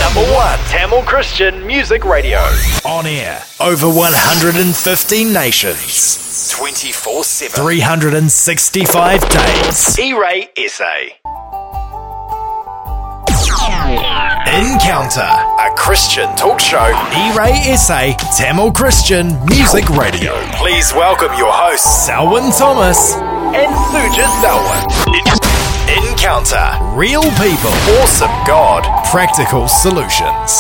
Number one Tamil Christian Music Radio. On air. Over 115 nations. 24 7. 365 days. E Ray SA. Encounter, a Christian talk show. E Ray SA, Tamil Christian Music Radio. Please welcome your hosts, Selwyn Thomas and Sujit Selwyn. Encounter, real people, awesome God, practical solutions.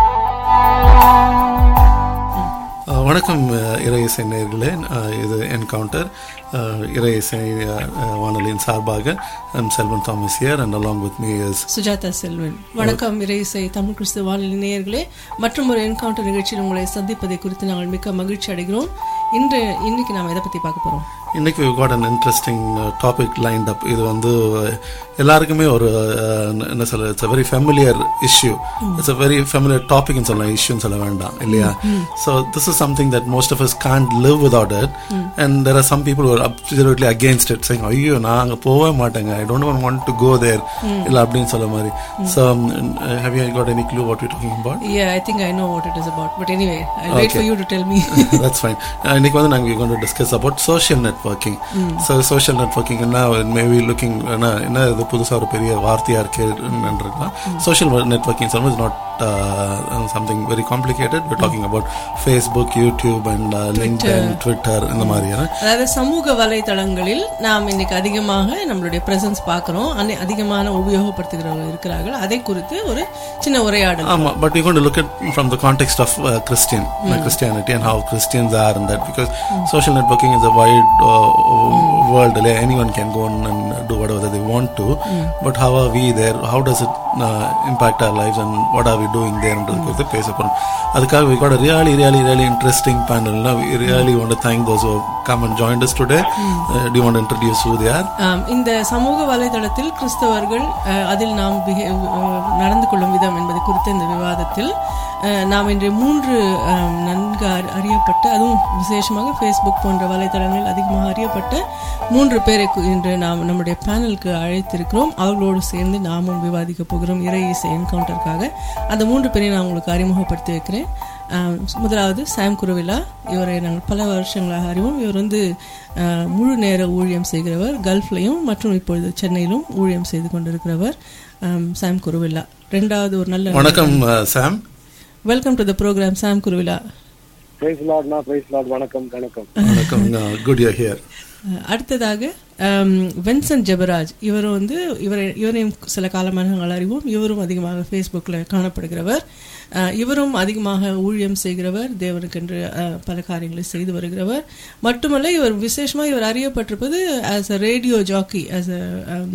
அஹ் வணக்கம் அஹ் இறை இசை நேயர்களே அஹ் இது encounter இறை இசை அஹ், அஹ், வானொலியின் சார்பாக I'm Selvan Thomas here and along with me is Sujatha Selvan வணக்கம் இறைசை தமிழ் கிறிஸ்துவ வானொலி நேயர்களே மற்றும் ஒரு என்கவுண்டர் நிகழ்ச்சியில் உங்களை சந்திப்பதை குறித்து நாங்கள் மிக்க மகிழ்ச்சி அடைகிறோம் இன்று இன்னைக்கு நாம் எதை பத்தி பார்க்க போறோம் இன்னைக்கு we got an interesting uh, topic lined up இது வந்து uh, எல்லாருக்குமே ஒரு uh, என்ன சொல்ல it's a very familiar issue it's a very familiar topic னு சொல்லலாம் இஷ்யூன்னு சொல்ல வேண்டாம் இல்லையா so this is something that most of us can't live without it and there are some people who are absolutely against it saying ஐயோ நான் அங்க போகவே மாட்டேங்க I don't even want to go there இல்ல அப்படின்னு சொல்ல மாதிரி so um, uh, have you got any clue what we're talking about Yeah, I think I know what it is about. But anyway, I'll wait Okay. for you to tell me. that's fine Uh, இன்னைக்கு வந்து நாங்கள் going to discuss about social networking so social networking என்ன maybe looking என்ன என்ன இது புதுசா ஒரு பெரிய வார்த்தையா இருக்குன்றதுனா social networking சொல்லும் is not uh, something very complicated we're talking about facebook youtube and uh, linkedin twitter இந்த மாதிரியான அதாவது சமூக வலைதளங்களில் நாம் இன்னைக்கு அதிகமாக நம்மளுடைய பிரசன்ஸ் பார்க்கிறோம் அன்னை- அதிகமான உபயோகப்படுத்துகிறவர்கள் இருக்கிறார்கள் அதை குறித்து ஒரு சின்ன உரையாடல் ஆமா but we're going to look at from the context of uh, Christian uh, Christianity and how Christians are in that because social networking is a wide uh, world like anyone can go on and do whatever they want to but how are we there how does it uh, impact our lives and what are we doing there ன்றது குறித்து பேச போறோம் அதுக்காக we got a really really really interesting panel Now, we really want to thank those who have come and joined us today uh, do you want to introduce who they are ஆம், இந்த சமூக வலைதளத்தில் கிறிஸ்தவர்கள் அஹ், அதில் நாம் behave, அஹ், நடந்து கொள்ளும் விதம் என்பது குறித்த இந்த விவாதத்தில் அஹ், நாம் இன்று மூன்று அஹ், நன்கு அறி- அறியப்பட்ட அதுவும் விசேஷமாக ஃபேஸ்புக் போன்ற வலைதளங்கள் அதிகமாக அறியப்பட்ட மூன்று பேரை கு- இன்று நாம் நம்முடைய பேனலுக்கு அழைத்திருக்கிறோம் அவர்களோடு சேர்ந்து நாமும் விவாதிக்க போகிறோம் இறை இசை என்கவுண்டருக்காக அந்த மூன்று பேரையும் நான் உங்களுக்கு அறிமுகப்படுத்தி வைக்கிறேன் ஆம், முதலாவது சாம் குருவிலா இவரை நாங்கள் பல வருஷங்களாக அறிவோம் இவர் வந்து ஆஹ், முழு நேர ஊழியம் செய்கிறவர் கல்ஃப்லையும் மற்றும் இப்பொழுது சென்னையிலும் ஊழியம் செய்து கொண்டிருக்கிறவர் ஆம், சாம் குருவிலா ரெண்டாவது ஒரு நல்ல வணக்கம் Sam welcome to the programme Sam Kuruvilla praise லார்ட்னா பிரைஸ் லார்ட் வணக்கம் வணக்கம் வணக்கம் குட் யூ ஹியர் அஹ், அடுத்ததாக ஆம், வென்சன் ஜெபராஜ் இவர் வந்து இவரை இவரையும் சில காலமாக நாங்கள் அறிவோம் இவரும் அதிகமாக ஃபேஸ்புக்கில் காணப்படுகிறவர் அஹ், இவரும் அதிகமாக ஊழியம் செய்கிறவர் தேவனுக்கென்று அஹ், பல காரியங்களை செய்து வருகிறவர் மட்டுமல்ல இவர் விசேஷமாக இவர் அறியப்பட்டிருப்பது as a radio jockey as a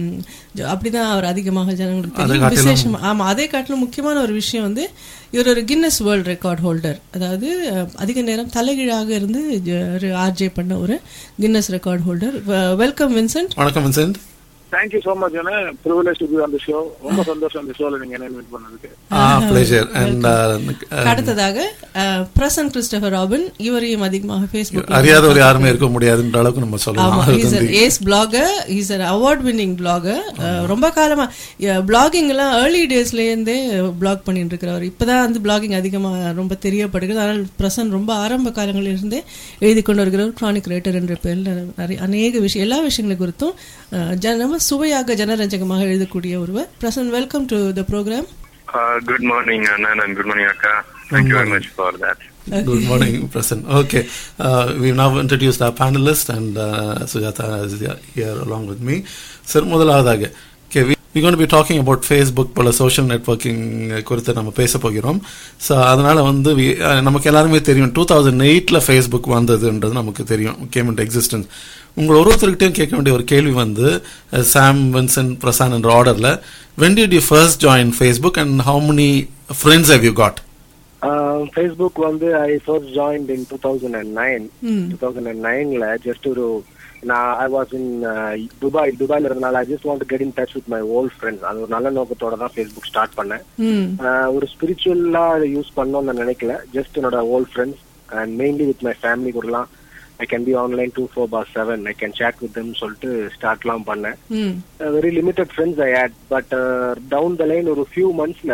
அப்படிதான் அவர் அதிகமாக ஜனங்களுக்கு அதை தெரியும் காட்டிலும் விசேஷம் ஆமா அதே காட்டிலும் முக்கியமான ஒரு விஷயம் வந்து இவர் ஒரு கின்னஸ் வேர்ல்ட் ரெக்கார்ட் ஹோல்டர் அதாவது அஹ், அதிக நேரம் தலைகீழாக இருந்து ஆர்ஜே பண்ண ஒரு Guinness record holder welcome Vincent வணக்கம் வின்சென்ட் தேங்க்யூ ஸோ மச் அண்ணே privilege to be on the show ரொம்ப சந்தோஷம் அந்த ஷோல நீங்க என்ன இன்வைட் பண்ணதுக்கு Ah, pleasure. And uh, uh, அடுத்ததாக அஹ், பிரசன் கிறிஸ்டபர் ராபின் இவரையும் அதிகமாக ஃபேஸ்புக் அறியாதவர் யாருமே இருக்க முடியாதுன்ற அளவுக்கு நம்ம ஆமா சொல்லலாம் is an ace blogger is an award winning blogger ரொம்ப காலமா பிளாகிங் எல்லாம் ஏர்லி டேஸ்ல இருந்தே பிளாக் பண்ணிட்டு இருக்கிறவர் இப்பதான் வந்து பிளாகிங் அதிகமா ரொம்ப தெரியப்படுகிறது ஆனால் பிரசன் ரொம்ப ஆரம்ப காலங்களில் இருந்தே எழுதி கொண்டு வருகிறவர் கிரானிக் ரைட்டர் என்ற பெயரில் நிறைய அநேக விஷயம் எல்லா விஷயங்களை குறித்தும் அஹ், ஜன சுவையாக ஜனரஞ்சகமாக எழுதக்கூடிய ஒருவர் Prasan welcome to the programme Uh, good morning, Anand, and good morning, Akka. Thank you very much for that. Good morning, Prasan. Okay, uh, we've now introduced our panelists and uh, Sujata is here along with me. Sir, முதலாவதாக okay, we, we're going to be talking about Facebook போல social networking குறித்து நம்ம பேச போகிறோம் so அதனால வந்து we- uh, நமக்கு எல்லாருமே தெரியும் டூ தௌசண்ட் எயிட்டில் ஃபேஸ்புக் வந்ததுன்றது நமக்கு தெரியும் கேம் இன்ட் எக்ஸிஸ்டன்ஸ் உங்களை ஒரு ஒருத்தருக்கிட்டையும் கேட்க வேண்டிய ஒரு கேள்வி வந்து சாம் வின்சென்ட் பிரசான் என்ற ஆர்டரில் when did you first join Facebook and how many friends have you got Facebook வந்து I first joined in two thousand and nine two thousand and நைன்ல ஜஸ்ட் ஒரு நான் ஐ வாஸ் இன் துபாய் துபாயில இருந்தனால I just want get in touch with my old friends அது ஒரு நல்ல நோக்கத்தோட தான் ஃபேஸ்புக் ஸ்டார்ட் பண்ணேன் ம் Uh, ஒரு ஸ்பிரிச்சுவலா அதை யூஸ் பண்ணோம்னு நான் நினைக்கல ஜஸ்ட் என்னோட old friends and mainly with my family கூடலாம் I can be online two four by seven I can chat with them சொல்லிட்டு ஸ்டார்ட்லாம் பண்ணேன் ம் very limited friends I had but down the line ஒரு ஃபியூ மந்த்ஸ்ல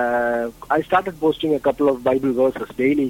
I started posting a couple of Bible verses daily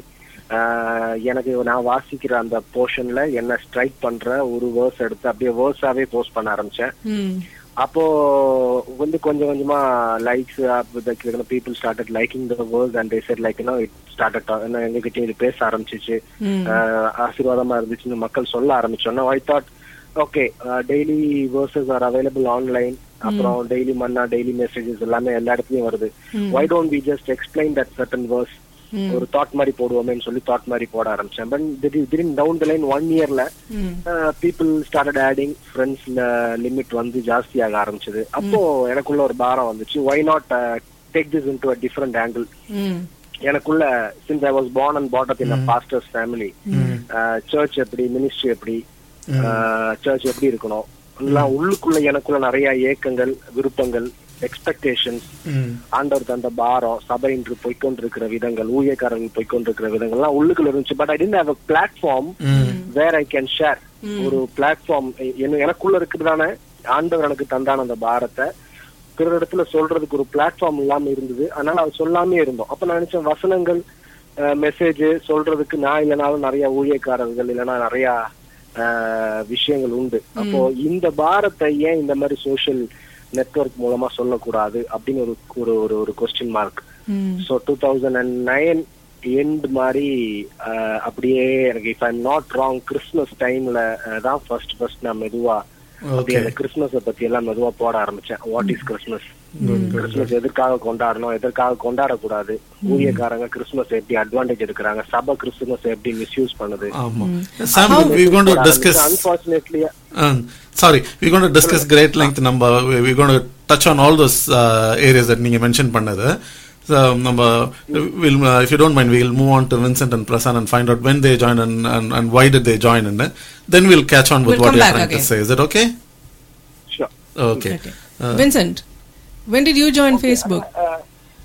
எனக்கு நான் வாசிக்கிற அந்த போர்ஷன்ல என்ன ஸ்ட்ரைக் பண்ற ஒரு வேர்ஸ் எடுத்து அப்படியே வேர்ஸாவே போஸ்ட் பண்ண ஆரம்பிச்சேன் ம் அப்போ வந்து கொஞ்சம் கொஞ்சமா likes people started liking the verse and said like it started எங்ககிட்ட இது பேச ஆரம்பிச்சிச்சு அஹ், ஆசீர்வாதமா இருந்துச்சுன்னு மக்கள் சொல்ல ஆரம்பிச்சோன்னா I thought okay daily verses are available online அப்புறம் டெய்லி மன்னா டெய்லி மெசேஜஸ் எல்லாமே எல்லா இடத்துலயும் வருது why don't we just explain that certain verse ஒரு தாட் மாதிரி போடுவோமேன்னு சொல்லி தாட் மாதிரி போட ஆரம்பிச்சேன் பட் திடீர்னு டவுன் த லைன் ஒன் இயர்ல ம் பீப்புள் ஸ்டார்டட் ஆடிங் ஃப்ரெண்ட்ஸ்ல லிமிட் வந்து ஜாஸ்தியாக ஆரம்பிச்சது அப்போ எனக்குள்ள ஒரு பாரம் வந்துச்சு why not take this in to a different angle ம் எனக்குள்ள since I was born and brought up in a pastor's family church எப்படி மினிஸ்ட்ரி எப்படி சர்ச் எப்படி இருக்கணும் எல்லாம் உள்ளுக்குள்ள எனக்குள்ள நிறைய ஏக்கங்கள் விருப்பங்கள் எக்ஸ்பெக்டேஷன்ஸ் ஆண்டவர் தந்த பாரம் சபை இன்று போய்க்கொண்டிருக்கிற விதங்கள் ஊழியக்காரர்கள் போய்க்கொண்டிருக்கிற விதங்கள்லாம் உள்ளுக்குள்ள இருந்துச்சு but I didn't have a platform where I can share ஒரு பிளாட்ஃபார்ம் எனக்குள்ள இருக்கிறதான ஆண்டவர் எனக்கு தந்தான அந்த பாரத்தை பிற இடத்துல சொல்றதுக்கு ஒரு பிளாட்ஃபார்ம் இல்லாம இருந்தது அதனால அது சொல்லாமே இருந்தோம் அப்ப நான் நினைச்சேன் வசனங்கள் மெசேஜ் சொல்றதுக்கு நான் இல்லைனாலும் நிறைய ஊழியக்காரர்கள் இல்லைன்னா நிறைய அஹ், விஷயங்கள் உண்டு அப்போ இந்த பாரத்தை ஏன் இந்த மாதிரி சோஷியல் நெட்வொர்க் மூலமா சொல்லக்கூடாது அப்படின்னு ஒரு ஒரு ஒரு ஒரு கொஸ்டின் மார்க் ம் so two thousand and nine end மாதிரி அஹ், அப்படியே எனக்கு if I'm not wrong Christmas டைம்ல தான் ஃபர்ஸ்ட் ஃபர்ஸ்ட் நான் மெதுவா அப்படியே அந்த கிறிஸ்மஸ பத்தி எல்லாம் மெதுவா போட ஆரம்பிச்சேன் வாட் இஸ் கிறிஸ்மஸ் கிறிஸ்மஸ் எதற்காக கொண்டாடணும் எதற்காக கொண்டாடக்கூடாது ஊழியக்காரங்க கிறிஸ்மஸ் எப்படி அட்வான்டேஜ் எடுக்கிறாங்க சபை கிறிஸ்துமஸ் எப்படி மிஸ்யூஸ் பண்ணுது ஆமா Sam, we're going to discuss. Unfortunately Um, sorry, we're going to discuss great length number. We're going to touch on all those uh, areas that நீங்க mention பண்ணது. So, number, we'll, uh, if you don't mind, we'll move on to Vincent and Prasan and find out when they joined and, and, and why did they join and then we'll catch on with We'll what come you're back trying to again. say. Is it okay? Sure Okay. Okay. Vincent, when did you join Facebook? Uh,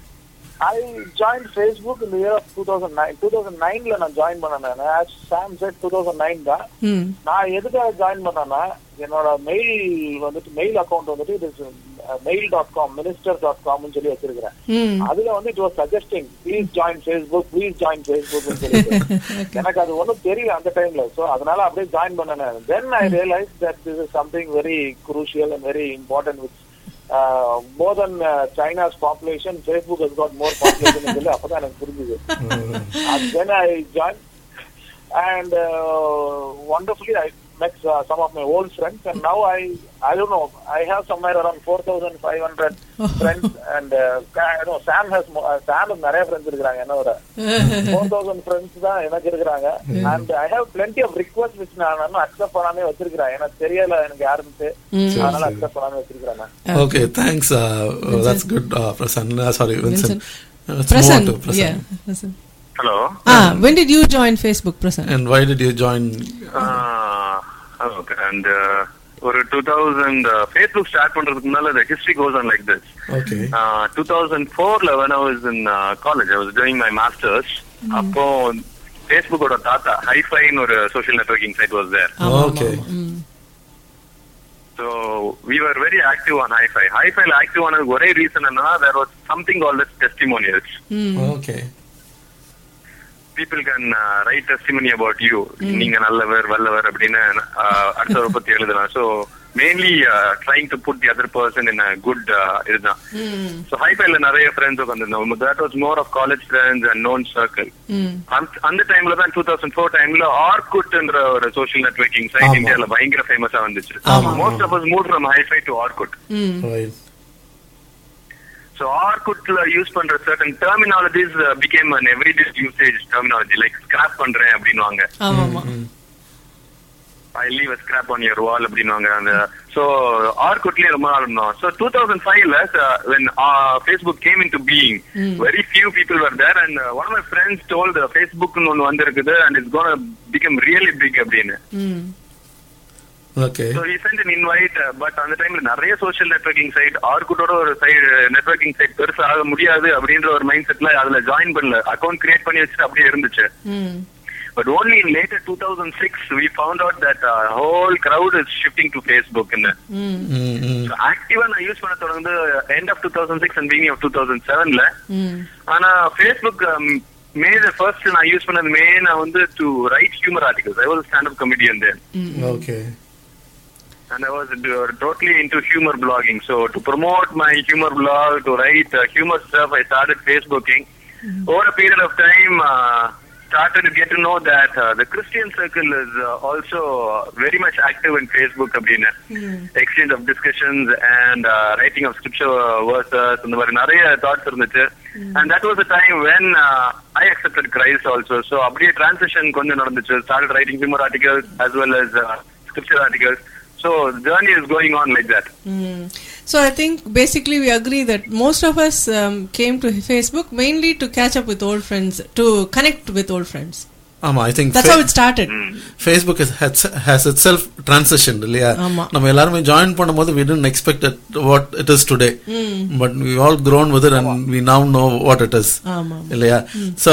I joined Facebook in the year of 2009. 2009 ல நான் join பண்ணேன் as Sam said 2009 தான் ம் நான் எதுக்காக join பண்ணேன்னா என்னோட mail வந்துட்டு மெயில் அக்கவுண்ட் வந்துட்டு இது mail dot com minister dot காம்னு சொல்லி வச்சிருக்கிறேன் ம் அதுல வந்து it was suggesting please join Facebook please join Facebook சொல்லிட்டு எனக்கு அது ஒன்றும் தெரியல அந்த டைம்ல சோ அதனால அப்படியே ஜாயின் பண்ணேன் then I realise that this is something very crucial and very important with more than China's population Facebook has got more population சொல்லி அப்பதான் எனக்கு புரிஞ்சுது then I join and uh, wonderfully I met uh, some of my old friends and now I I don't know I have somewhere around 4500 friends and uh, I know Sam has mo- uh, Sam நிறைய friends இருக்காங்க என்னோட 4000 friends தான் எனக்கு இருக்காங்க and I have plenty of requests which நான் இன்னும் accept பண்ணாமே வச்சிருக்கேன் எனக்கு தெரியல எனக்கு யாருன்னு அதனால accept பண்ணாமே வச்சிருக்கேன் நான் Okay, thanks. Uh, uh, that's good, uh, Prasan. Uh, sorry, Vincent. Vincent. Uh, let's move on Prasan, to Prasan. yeah. Prasan. Hello Ah, when did you join Facebook, Prasan? And why did you join? Okay and ஒரு two thousand Facebook start பண்றதுக்கு முன்னால the history goes on like this Okay. Two thousand ஃபோர்ல when I was in uh, college I was doing my masters அப்போ ஃபேஸ்புக்கோட தாத்தா ஹைஃபைன்னு ஒரு social networking site was there Okay. So we are very active on hi5 ஹைஃபைல active ஆனதுக்கு ஒரே reason என்னன்னா there was something all this testimonials Okay. People can write testimony about you நீங்க நல்லவர் வல்லவர் அப்படின்னு uh, அடுத்தவரை பத்தி எழுதலாம் so mainly trying to put the other person in good இதுதான் ஸோ ஹைஃபைல நிறைய ஃப்ரெண்ட்ஸ் உட்காந்துருந்தோம் that was more of college friends and known circle அந்த டைம்ல தான் டூ தௌசண்ட் ஃபோர் டைம்ல ஆர்குட்ன்ற ஒரு சோஷியல் நெட்வொர்க்கிங் சைட் ஆமா. இந்தியால பயங்கர ஃபேமஸா வந்துச்சு ஆமா. Most of us move from hi5 to Orkut Right. So ஆர்குட்ல யூஸ் பண்ற certain terminologies uh, became an everyday usage terminology like scrap பண்றேன் அப்படின்னுவாங்க ஆமா ஆமா I leave scrap on your wall அப்படின்னுவாங்க அந்த சோ ஆர்குட்லயே ரொம்ப நாள் இருந்தோம் ஸோ டூ தௌசண்ட் ஃபைவ்ல when Facebook came in to being very few people were there and one of my friends told ஃபேஸ்புக்னு ஒன்று வந்திருக்குது and it's gonna become really big அப்படின்னு ம் Okay. So he sent an invite but அந்த டைம்ல நிறைய social networking side ஆர்குட்டோட ஒரு side networking side பெருசா ஆக முடியாது அப்படின்ற ஒரு மைண்ட் செட்ல அதுல ஜாயின் பண்ணல அக்கௌண்ட் கிரியேட் பண்ணி வச்சுட்டு அப்படியே இருந்துச்சு ம் But only in later 2006 we found out that uh, whole crowd is shifting to Facebook. And ம், ம். so active நான் யூஸ் பண்ண தொடர்ந்து end of 2006 and beginning of 2007 ல ம் ஆனா ஃபேஸ்புக் மே ஃபர்ஸ்ட் நான் யூஸ் பண்ணது மே நான் வந்து to write humour articles I was stand up comedian then okay and I was uh, totally into humor blogging. So to promote my humor blog, to write uh, humor stuff, I started Facebooking. Over a period of time, uh, started to get to know that uh, the Christian circle is uh, also uh, very much active in Facebook. Abdina. Exchange of discussions and uh, writing of scripture uh, verses and மாதிரி நிறைய thoughts இருந்துச்சு and that was the time when uh, I accepted Christ also. So அப்படியே transition கொஞ்சம் நடந்துச்சு. Started writing humor articles as well as uh, scripture articles. So the journey is going on like that. Mm. So I think basically we agree that most of us um, came to Facebook mainly to catch up with old friends, to connect with old friends. ஆமா I think That's how it started. Facebook has itself transition இல்லையா ஆமா. நம்ம எல்லாருமே join பண்ணும்போது we didn't expect what it is today but we all grown with it and we now know what it is ஆமா. இல்லையா so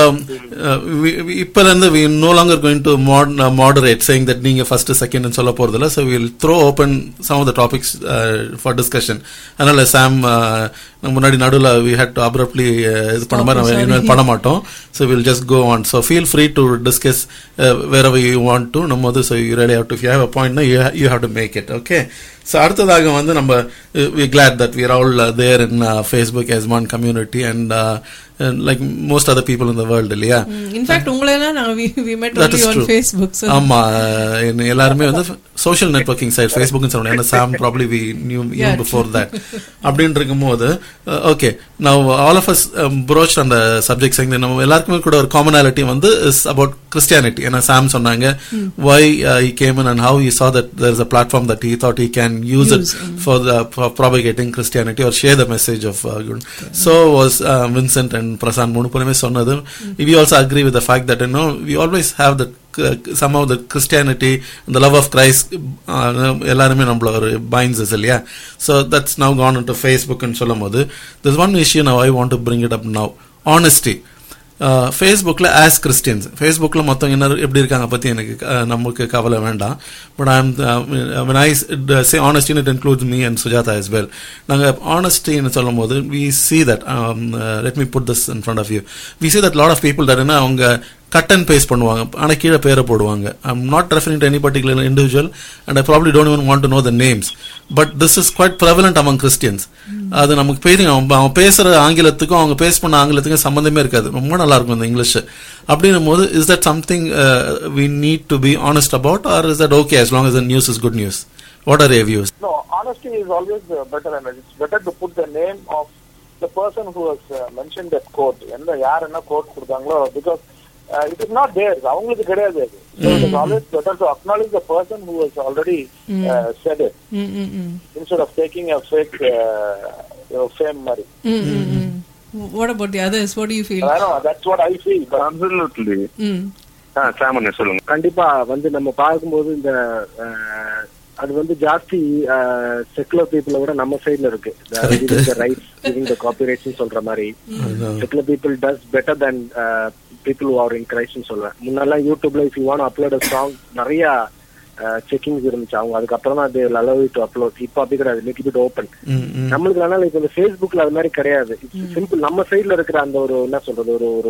இப்பல இருந்து we no longer going to moderate saying that நீங்க ஃபர்ஸ்ட் செகண்ட் சொல்ல போறதில்ல so will throw open some of the topics for discussion அதனால Sam முன்னாடி நடுவில் வி ஹேட் டு அப்ரப்ட்லி இது பண்ண மாதிரி நம்ம இனிமேல் பண்ண மாட்டோம் so will just go on so feel free to discuss where you want to நம்ம வந்து so you ready how do you have a பாயிண்ட்னா you you have to make it okay so அடுத்ததாக வந்து நம்ம we glad that we're all there in Facebook as one community and like most other people in the world இல்லையா Mm. In fact, உங்களெல்லாம் நாங்க we, we met That only is on true. Facebook. So ஆமா என்ன எல்லாருமே வந்து social networking side ஃபேஸ்புக்னு சொல்லணும் ஏன்னா Sam probably we knew Yeah. Before that அப்படின்னு இருக்கும்போது ஓகே நான் ஆல் ஆஃப் அஸ் ப்ரோச் அந்த சப்ஜெக்ட் saying that நம்ம எல்லாருக்குமே கூட ஒரு காமனாலிட்டி வந்து இஸ் அபவுட் கிறிஸ்டியானிட்டி ஏன்னா சாம் சொன்னாங்க why he came and how he saw that there is a platform that he thought he can use it for the for propagating Christianity or share the message of uh, good. So was uh, Vincent and Prasan மூணு பேருமே சொன்னது we also agree with the fact that you know we always have the somehow the Christianity the love of Christ uh, எல்லாருமே நம்மள ஒரு binds us இல்லையா so that's now gone into Facebook and சொல்லும் போது there's one issue now I want to bring it up now honesty ஃபேஸ்புக்கில் as Christians ஃபேஸ்புக்கில் மொத்தம் என்ன எப்படி இருக்காங்க பற்றி எனக்கு அஹ், நமக்கு கவலை வேண்டாம் but I when I say honesty it includes me and Sujata as well நாங்கள் honestyன்னு சொல்லும் போது we see that um, uh, let me put this in front of you we see that lot of people that என்ன அவங்க cut and paste பண்ணுவாங்க ஆனால் கீழே பேரை போடுவாங்க I'm not referring to any particular individual and I probably don't even want to know the names but this is quite prevalent among Christians அது நமக்கு தெரியும் அவன் அவன் பேசுற ஆங்கிலத்துக்கும் அவங்க பேஸ் பண்ண ஆங்கிலத்துக்கும் சம்மந்தமே இருக்காது ரொம்ப நல்லா இருக்கும் இந்த இங்கிலீஷ் அப்படின்னும் போது is that something we need to be honest about or is that okay as long as the news is good news what are your views No, honesty is always uh, better, and it's better to put the name of the person who has uh, mentioned that quote. எந்த யார் என்ன quote கொடுத்தாங்களோ because uh, it is not theirs. அவங்களுக்கு கிடையாது அது. So it is always better to acknowledge the person who has already uh, said it mm, mm, mm. instead of taking a fake, uh, you know, fame money. Mm, mm, mm. What about the others? What do you feel? I know that's what I feel. But Absolutely. Mm. ஆ சாமன் சொல்லுங்க கண்டிப்பா வந்து நம்ம பார்க்கும்போது இந்த அஹ், அது வந்து ஜாஸ்தி secular பீப்புளை விட நம்ம சைடுல இருக்கு ரைட்ஸ் கிவிங் த காப்பிரைட்ஸ் சொல்ற மாதிரி secular people does better than people are in கிரைஸ்ட்னு சொல்றேன் முன்னெல்லாம் யூடியூப்ல if you want upload song நிறைய செக்கிங்ஸ் இருந்துச்சு அவங்க அதுக்கப்புறம் தான் அது அலோவ் டு அப்லோட் இப்போ அப்படி கிடையாது லிட்டில் பிட் ஓப்பன் நம்மளுக்கு அதனால இப்ப இந்த ஃபேஸ்புக்ல அது மாதிரி கிடையாது சிம்பிள் நம்ம சைடுல இருக்கிற அந்த ஒரு என்ன சொல்றது ஒரு ஒரு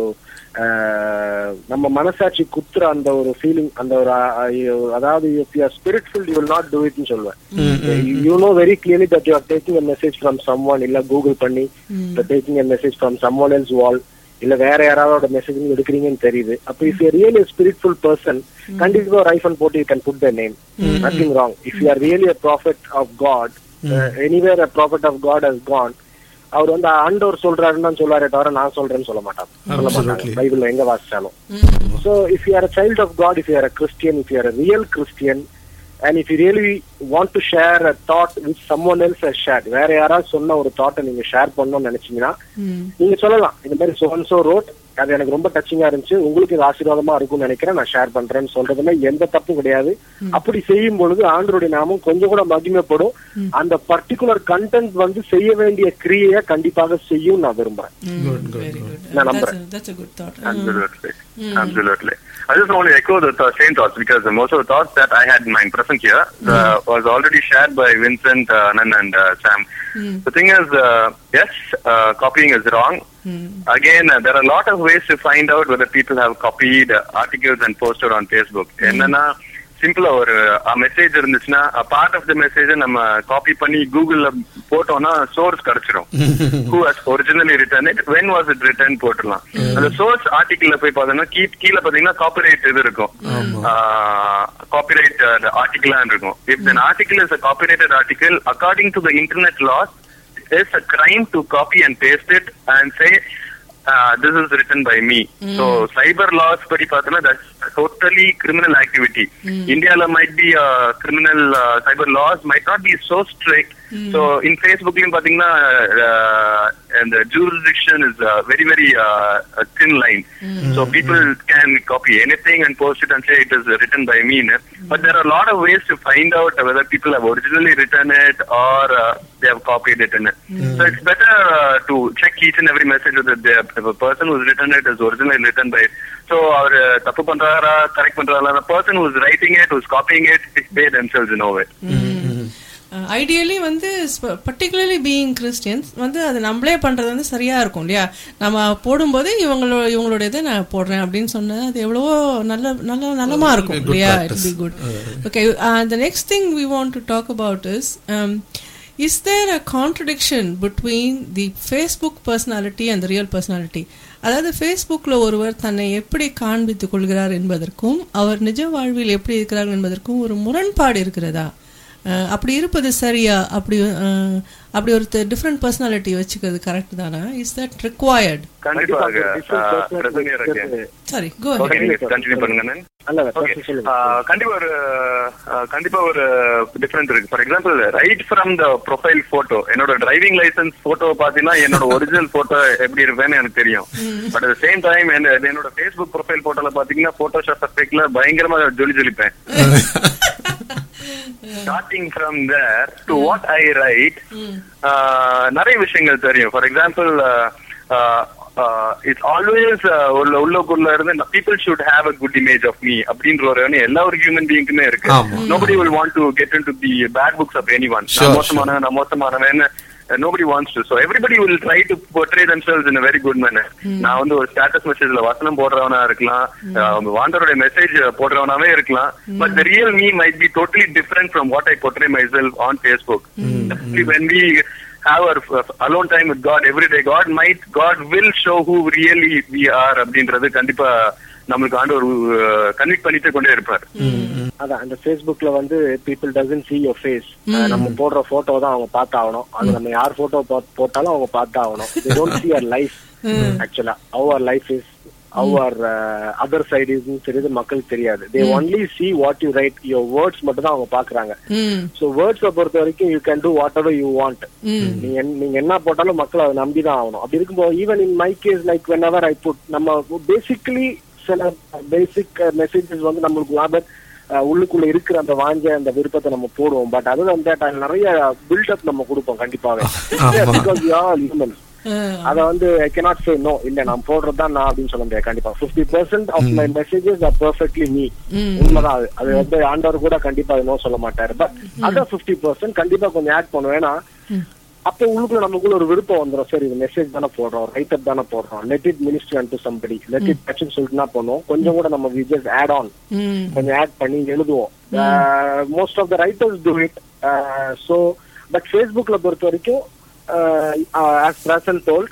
ஆஹ், நம்ம மனசாட்சி குத்துற அந்த ஒரு ஃபீலிங் அந்த ஒரு ஆஹ், அதாவது spiritful you will not do இட்னு சொல்லுவேன் you know very clearly that you are taking a message from someone இல்ல கூகுள் பண்ணி taking a message from someone else வால் இல்ல வேற யாராவது மெசேஜ் எடுக்கிறீங்கன்னு தெரியுது அப்ப if you really spiritful person கண்டிப்பா ஒரு ஐஃபோன் போட்டு you can put the name nothing wrong if you are really a prophet of God anywhere a prophet of God has gone அவர் வந்து ஆண்டவர் சொல்றாருன்னு தான் சொல்லுவாரே தவிர நான் சொல்றேன்னு சொல்ல மாட்டாங்க சொல்ல மாட்டாங்க Absolutely. பைபிள்ல எங்க வாசிச்சாலும் So if you are a child of God, if you are a Christian, if you are a real Christian, and if you really want to share a thought which someone else has shared, வேற யாராவது சொன்ன ஒரு தாட்டை நீங்க share பண்ணணும்னு நினைச்சீங்கன்னா நீங்க சொல்லலாம் இந்த மாதிரி so and so wrote அது எனக்கு ரொம்ப டச்சிங்கா இருந்துச்சு உங்களுக்கு இது ஆசீர்வாதமா இருக்கும்னு நினைக்கிறேன் நான் ஷேர் பண்றேன்னு சொல்றதுல எந்த தப்பும் கிடையாது அப்படி செய்யும் பொழுது ஆண்டருடைய நாமம் கொஞ்சம் கூட மகிமைப்படும் அந்த பர்டிகுலர் கண்டென்ட் வந்து செய்ய வேண்டிய கிரியையை கண்டிப்பாக செய்யும் நான் விரும்புறேன் Mm, very good. நான் That's நம்புறேன். a, that's a good thought. Uh, Absolutely. Absolutely. I just want to echo the th- same thoughts because most of the thoughts that I had in mind present here uh, was already shared by Vincent, uh, Anand, and uh, Sam. The thing is, uh, yes, uh, copying is wrong. Again, uh, there are a lot of ways to find out whether people have copied uh, articles and posted on Facebook. என்னன்னா சிம்பிளா ஒரு message இருந்துச்சுன்னா part of the message நம்ம copy பண்ணி கூகுள்ல போட்டோம்னா source கிடைச்சிரும் who has originally written it when was it written போட்டுடலாம் அந்த சோர்ஸ் ஆர்டிகிள்ல போய் பார்த்தோம்னா கீ கீழே பாத்தீங்கன்னா காப்பிரைட் இது இருக்கும் காப்பிரைட் ஆர்டிகிளா இருக்கும் if an article is a copyrighted article according to the internet laws it's a crime to copy and paste it and say uh, this is written by me. So cyber laws படி பார்த்தோம்னா that's totally criminal activity. Indiaல might be uh, criminal uh, cyber laws might not be so strict. So in Facebookலயும் பாத்தீங்கன்னா uh, and the jurisdiction is uh, very very uh, a thin line. So people can copy anything and post it and say it is written by me. ne? But there are a lot of ways to find out whether people have originally written it or uh, they have copied it in it. So it's better uh, to check each and every message whether they have, if a person who's written it is originally written by so அவர் தப்பு பண்றாரா correct பண்றாரா the person who's writing it who's copying it they themselves know it ideally வந்து particularly being Christians வந்து அது நம்மளே பண்றது வந்து சரியா இருக்கும் இல்லையா நம்ம போடும்போது இவங்களோட இவங்களோட இதை நான் போடுறேன் அப்படின்னு சொன்னா அது எவ்வளவோ நல்ல நல்ல நலமா இருக்கும் good இல்லையா practice. It be good okay the next thing we want to talk about is is there a contradiction between the Facebook personality and real personality அதாவது ஃபேஸ்புக்கில் ஒருவர் தன்னை எப்படி காண்பித்துக் கொள்கிறார் என்பதற்கும் அவர் நிஜ வாழ்வில் எப்படி இருக்கிறார் என்பதற்கும் ஒரு முரண்பாடு இருக்கிறதா அஹ் அப்படி இருப்பது சரியா அப்படி அஹ், அப்படி ஒரு டிஃப்ரெண்ட் பர்சனாலிட்டி வச்சுக்கிறது கரெக்ட் தானா இஸ் தட் ரிக்வயர்ட் கண்டிப்பாக different uh, personalities பிரசன்யா இருக்கு. இருக்கிறது. Sorry go Okay, please continue பண்ணுங்க அண்ணன். அல்ல Okay. first சொல்லுங்க Uh, கண்டிப்பா ஒரு uh, கண்டிப்பா ஒரு டிஃபரன்ஸ் இருக்கு for example right from the profile photo என்னோட டிரைவிங் லைசன்ஸ் போட்டோ பாத்தீங்கன்னா என்னோட ஒரிஜினல் போட்டோ எப்படி இருப்பேன்னு எனக்கு தெரியும் பட் அட் சேம் டைம் என்னோட ஃபேஸ்புக் ப்ரொஃபைல் போட்டோல பாத்தீங்கன்னா போட்டோஷாப் எஃபெக்ட்ல பயங்கரமா ஜொலி ஜொலிப்பேன் starting from there to what I write நிறைய விஷயங்கள் தெரியும் ஃபார் எக்ஸாம்பிள் இட்ஸ் ஆல்வேஸ் உள்ள உள்ளக்குள்ள இருந்து people should have a good image of me அப்படின்ற ஒரு எண்ணம் எல்லா ஒரு ஹியூமன் பீயிங்குமே இருக்கு ஆமா. Nobody will want to get into the bad books of anyone Sure, நான் மோசமானவன் நான் மோசமானவன் nobody wants to so everybody will try to portray themselves in a very good manner நான் வந்து ஒரு ஸ்டேட்டஸ் மெசேஜ்ல வசனம் போடுறவனா இருக்கலாம் வாண்டருடைய மெசேஜ் போடுறவனாவே இருக்கலாம் but the real me might be totally different from what I portray myself on Facebook. Definitely when we have our uh, alone time with God every day, God might, God will show who really we are அப்படின்றது கண்டிப்பா நம்மளுக்கு ஆண்டு ஒரு convict பண்ணிட்டே கொண்டே இருப்பார் அதான் இந்த Facebookல வந்து people doesn't see your face அஹ் நம்ம போடுற போட்டோ தான் அவங்க பார்த்தாகணும் அது நம்ம யார் போட்டோ போட்டாலும் அவங்க பார்த்தாகணும் they don't see our life ஆக்சுவலா how our life is how our uh, other side is தெரியுது மக்களுக்கு தெரியாது they only see what you write your words மட்டும் தான் அவங்க பாக்குறாங்க ம் சோ வேர்ட்ஸ பொறுத்த வரைக்கும் you can do whatever you want நீங்க என்ன- நீங்க என்ன போட்டாலும் மக்கள் அதை நம்பி தான் ஆகணும் அப்படி இருக்கும்போது even in my case like whenever I put நம்ம பேசிக்கலி சில பேசிக் மெசேஜஸ் வந்து நம்மளுக்கு லாபம் உள்ளுக்குள்ள இருக்கிற அந்த வாஞ்ச அந்த விருப்பத்தை நம்ம போடுவோம் பட் அது வந்து நிறைய பில்டப் நம்ம கொடுப்போம் கண்டிப்பாவே பிகாஸ் யூ ஆல் ஹியூமன் அத வந்து ஐ cannot say நோ இல்ல நான் போடுறது தான் நான் அப்படின்னு சொல்ல முடியாது கண்டிப்பா 50% percent of my messages are perfectly me உண்மைதான் அது அது வந்து ஆண்டவர் கூட கண்டிப்பா நோ சொல்ல மாட்டாரு பட் அதர் 50% பர்சன்ட் கண்டிப்பா கொஞ்சம் ஆட் பண்ணுவேன் ஏன்னா அப்போ உள்ளுக்குள்ள நமக்குள்ள ஒரு விருப்பம் வந்துடும் சரி இது மெசேஜ் தானே போடுறோம் ரைட் அப் தானே போடுறோம் let it minister and to somebody let it touch சொல்லிட்டு என்ன பண்ணுவோம் கொஞ்சம் கூட நம்ம ஜஸ்ட் ஆட் ஆன் ம் கொஞ்சம் ஆட் பண்ணி எழுதுவோம் most of the writers do it so but ஃபேஸ்புக்ல பொறுத்த வரைக்கும் ஆஸ் பிரசன்ட் டோல்ட்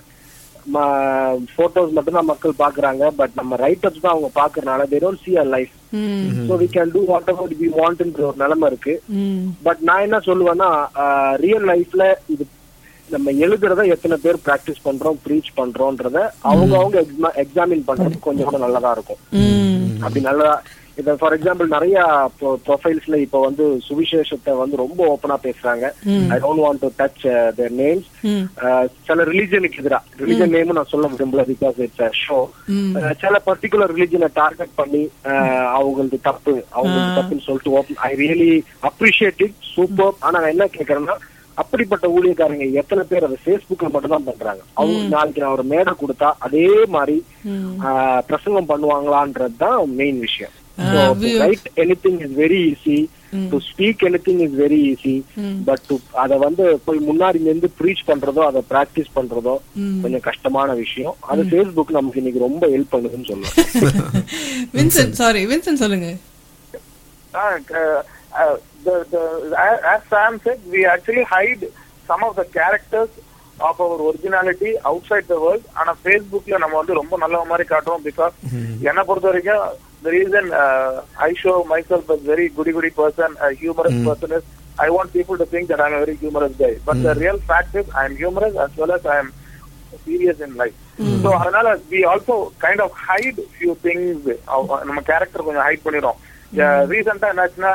போட்டோஸ் மட்டும் தான் மக்கள் பாக்குறாங்க பட் நம்ம ரைட்டர்ஸ் தான் அவங்க பாக்குறதுனால they don't see our life hmm so we can do whatever we வாண்ட்ன்ற ஒரு நிலைமை இருக்கு ம் பட் நான் என்ன சொல்லுவேன்னா ரியல் லைஃப்ல இது நம்ம எழுதுறத எத்தனை பேர் பிராக்டிஸ் பண்றோம் ப்ரீச் பண்றோம்ன்றத அவங்க அவங்க எக்ஸாமின் பண்றது கொஞ்சம் கூட நல்லதா இருக்கும் ம் அப்படி நல்லதா இப்ப ஃபார் எக்ஸாம்பிள் நிறைய ப்ரொஃபைல்ஸ்ல இப்ப வந்து சுவிசேஷத்தை வந்து ரொம்ப ஓப்பனா பேசுறாங்க I don't want to touch their names hmm சில ரிலிஜனுக்கு எதிரா ரிலிஜன் நேம் நான் சொல்ல விரும்பல பிகாஸ் இட்ஸ் ஷோ சில பர்டிகுலர் ரிலிஜனை டார்கெட் பண்ணி அஹ், அவங்களுக்கு தப்பு அவங்களுக்கு தப்புன்னு சொல்லிட்டு open I really appreciate it super ஆனா நான் என்ன கேக்குறேன்னா அப்படிப்பட்ட ஊழியக்காரங்க எத்தனை பேர் அதை Facebookல மட்டும் தான் பண்றாங்க அவங்க நாளைக்கு நான் ஒரு மேடை கொடுத்தா அதே மாதிரி ஆஹ், பிரசங்கம் பண்ணுவாங்களான்றது தான் மெயின் விஷயம் right anything is very easy to speak anything is very easy but to அத வந்து போய் முன்னாடி நின்று ப்ரீச் பண்றதோ அதை பிராக்டிஸ் பண்றதோ கொஞ்சம் கஷ்டமான விஷயம் அது Facebook நமக்கு இன்னைக்கு ரொம்ப ஹெல்ப் பண்ணுதுன்னு சொல்லுவேன் வின்சென்ட் சாரி வின்சென்ட் சொல்லுங்க Uh, uh, the, the, as Sam said, we actually hide some of the characters of our originality outside the world. ஆனா Facebookல நம்ம வந்து ரொம்ப நல்ல மாதிரி காட்டுவோம் பிகாஸ் என்ன பொறுத்த வரைக்கும் the reason uh, I show myself as very goody goody person, a humorous person is I want people to think that I'm a very humorous guy. But the real fact is I'm humorous as well as I'm serious in life. So அதனால we also kind of hide few things. அவ- நம்ம character கொஞ்சம் height பண்ணிடுறோம் ரீசெண்டா என்னாச்சுன்னா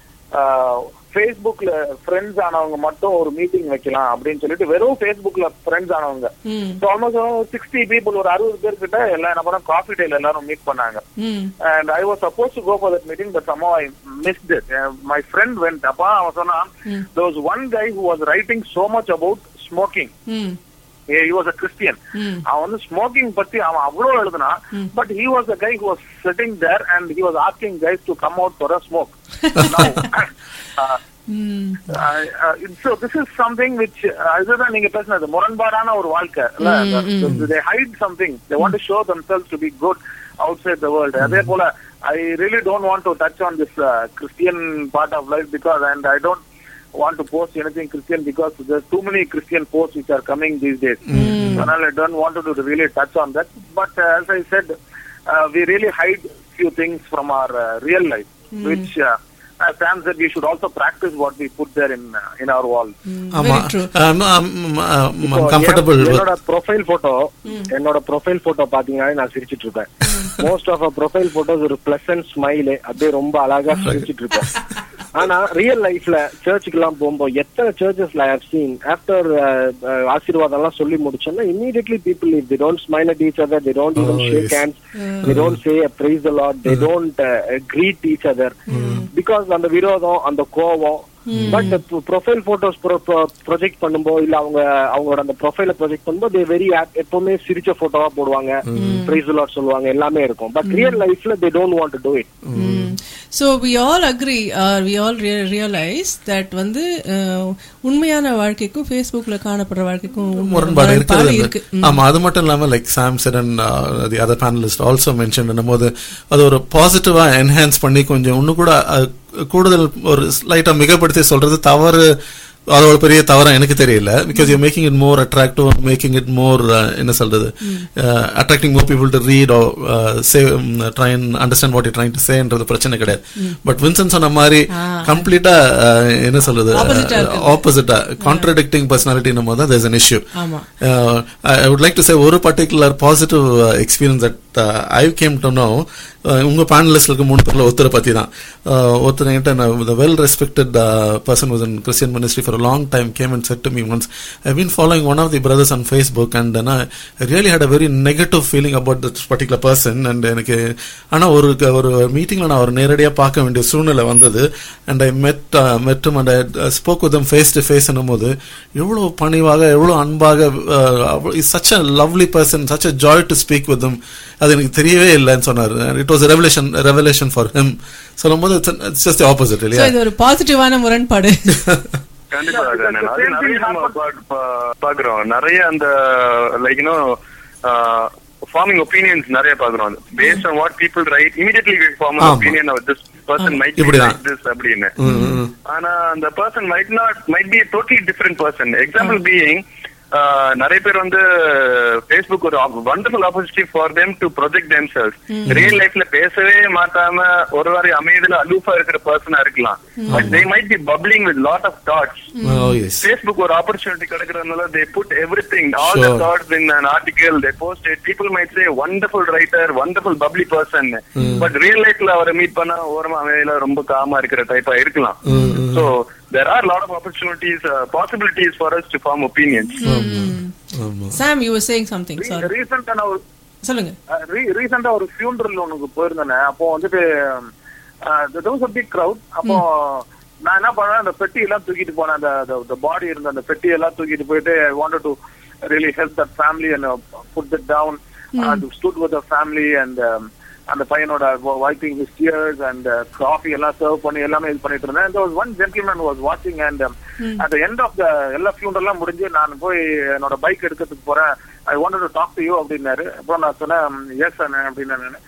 ஃபேஸ்புக்ல friends ஆனவங்க மட்டும் ஒரு மீட்டிங் வைக்கலாம் அப்படின்னு சொல்லிட்டு வெறும் ஃபேஸ்புக்ல ஃப்ரெண்ட்ஸ் ஆனவங்க ம் ஆல்மோஸ்ட் சிக்ஸ்டி பீப்புள் ஒரு அறுபது பேர் கிட்ட எல்லாம் என்ன பண்ணோம் காஃபி டேல எல்லாரும் மீட் பண்ணாங்க ம் and I was supposed to go for that meeting, but somehow I missed it. Uh, my friend went up. அவன் சொன்னான் there was one guy who was writing so much about smoking. ம் Yeah, he was a Christian. அவன் வந்து smoking பத்தி அவன் அவ்வளவு எழுதுனான் but he was the guy who was sitting there and he was asking guys to come out for a smoke. Now, uh, ம் uh, uh, so this is something which uh, இதுதான் நீங்க பேசுனது முரண்பாடான ஒரு வாழ்க்கை they hide something they want to show themselves to be good outside the world அதே போல I really don't want to touch on this uh, Christian part of life because and I don't want to post anything Christian because there's too many Christian posts which are coming these days and I don't want to, to really touch on that but uh, as I said uh, we really hide few things from our uh, real life which uh, as Sam said, we should also practice what we put there in uh, in our wall. ஆமா Very true. இப்போ comfortable என்- என்னோட profile photo என்னோட profile photo பாத்தீங்கன்னா நான் சிரிச்சிட்டு இருப்பேன் most of profile photos ஒரு பிளசன்ட் ஸ்மைல் அப்படியே ரொம்ப அழகா சிரிச்சிட்டு இருப்பேன் ஆனா ரியல் லைஃப்ல சர்ச்சுக்கு எல்லாம் போகும்போது எத்தனை சர்ச்சஸ்ல ஐ ஹவ் சீன் ஆஃப்டர் ஆசீர்வாதம் எல்லாம் சொல்லி முடிச்சோன்னா immediately people if they don't smile at each other they don't even shake hands they don't say praise the Lord they don't greet each other because அந்த விரோதம் அந்த கோவம் பட் ப்ரொஃபைல் போட்டோஸ் ப்ரொஜெக்ட் பண்ணும்போது இல்ல அவங்க அவங்களோட அந்த ப்ரொஃபைல ப்ரொஜெக்ட் பண்ணும்போது வெரி எப்பவுமே சிரிச்ச போட்டோவா போடுவாங்க பிரைஸ் லாட் சொல்லுவாங்க எல்லாமே இருக்கும் பட் ரியல் லைஃப்ல they don't want to do it so we all agree or we all realise that வந்து அஹ், உண்மையான வாழ்க்கைக்கும் ஃபேஸ்புக்ல காணப்படுற வாழ்க்கைக்கும் முரண்பாடு இருக்கு இருக்கிறது ஆமா அது மட்டும் இல்லாம like Samson and the other panelist also mention போது அது ஒரு பாசிட்டிவா என்ஹான்ஸ் பண்ணி கொஞ்சம் இன்னும் கூட அஹ், கூடுதல் ஒரு லைட்டா மிகப்படுத்தி சொல்றது தவறு அது ஒரு பெரிய தவறா எனக்கு தெரியல because you making it more attractive making it more என்ன சொல்றது attracting more people to read say try and understand what you trying to சேன்றது பிரச்சனை கிடையாது பட் வின்சன் சொன்ன மாதிரி கம்ப்ளீட்டா என்ன சொல்றது Opposite ஆ இருக்குது. ஆப்போசிட்டா கான்ட்ரடிக்டிங் பர்சனாலிட்டினும் போது தேர்ஸ் an issue ஆமா uh, I I would like to say ஒரு particular positive uh, experience that uh, I came to know uh, உங்க பேனலிஸ்ட் இருக்க மூணு பேர்ல ஒருத்தரை பத்தி தான் uh, ஒருத்தர் என்கிட்ட well respected person was in Christian ministry for long time came and said to me once I been following one of the brothers on Facebook and I really had a very negative feeling about this particular person and எனக்கு ஆனா ஒரு ஒரு மீட்டிங்ல நான் அவர் நேரடியா பார்க்க வேண்டிய சூழ்நிலை வந்தது அண்ட் ஐ மெட் மெட்டும் and I spoke with face to face போது எவ்வளவு பணிவாக எவ்வளவு அன்பாக such a lovely person such a joy to speak with அது எனக்கு தெரியவே இல்லைன்னு சொன்னார் it was revelation revelation for him சொல்லும்போது இட்ஸ் ஜஸ்ட் ஆப்போசிட் ஸோ இல்லையா இது ஒரு பாசிட்டிவான முரண்பாடு கண்டிப்பா Yeah, அது because நான் the அது same நிறைய thing நம்ம happens. பா- பா- பாக்குறோம் நிறைய அந்த லைக் யூனோ ஃபார்மிங் ஒப்பீனியன்ஸ் நிறைய பாக்குறோம் based on what people right immediately form ஆமா. Opinion of this person might இப்படிதான். திஸ் அப்படின்னு ஆனா அந்த person might not might be totally different person example being நிறைய பேர் வந்து Facebook ஒரு wonderful opportunity for them to project themselves real லைஃப்ல பேசவே மாட்டாம ஒரு வாரி அமைதியில அலூஃபா இருக்கிற பர்சனா இருக்கலாம் but they might be bubbling with lot of thoughts oh yes Facebook ஒரு opportunity கிடைக்கிறதுனால they put everything, all the Sure. thoughts in an article, they post it. People might say wonderful writer, wonderful bubbly person. But real lifeல அவரை meet பண்ணா ஓரமா அமைதியில ரொம்ப gamma இருக்கிற டைப்பா இருக்கலாம். So there are a lot of opportunities, uh, possibilities for us to form opinions. ஆமா Sam you saying something sorry ரீசெண்டா நான் ஒரு சொல்லுங்க ரீசெண்டா ஒரு ஃபியூனரல் ஒண்ணுக்கு போயிருந்தேன் அப்போ வந்துட்டு தோஸ் a big crowd அப்போ நான் என்ன பண்ணேன் அந்த பெட்டி எல்லாம் தூக்கிட்டு போனேன் அந்த பாடி இருந்த அந்த பெட்டி எல்லாம் தூக்கிட்டு போயிட்டு I wanted to really help that family and put that down stood with family and அந்த பையனோட wiping his tears and coffee எல்லாம் சர்வ் பண்ணி எல்லாமே இது பண்ணிட்டு இருந்தேன் there was one gentleman was வாட்சிங் and at the end of the எல்லா funeral எல்லாம் முடிஞ்சு நான் போய் என்னோட பைக் எடுக்கிறதுக்கு போறேன் I wanted to talk to you அப்படின்னாரு அப்புறம் நான் சொன்னேன் எஸ் அண்ணே அப்படின்னு நான்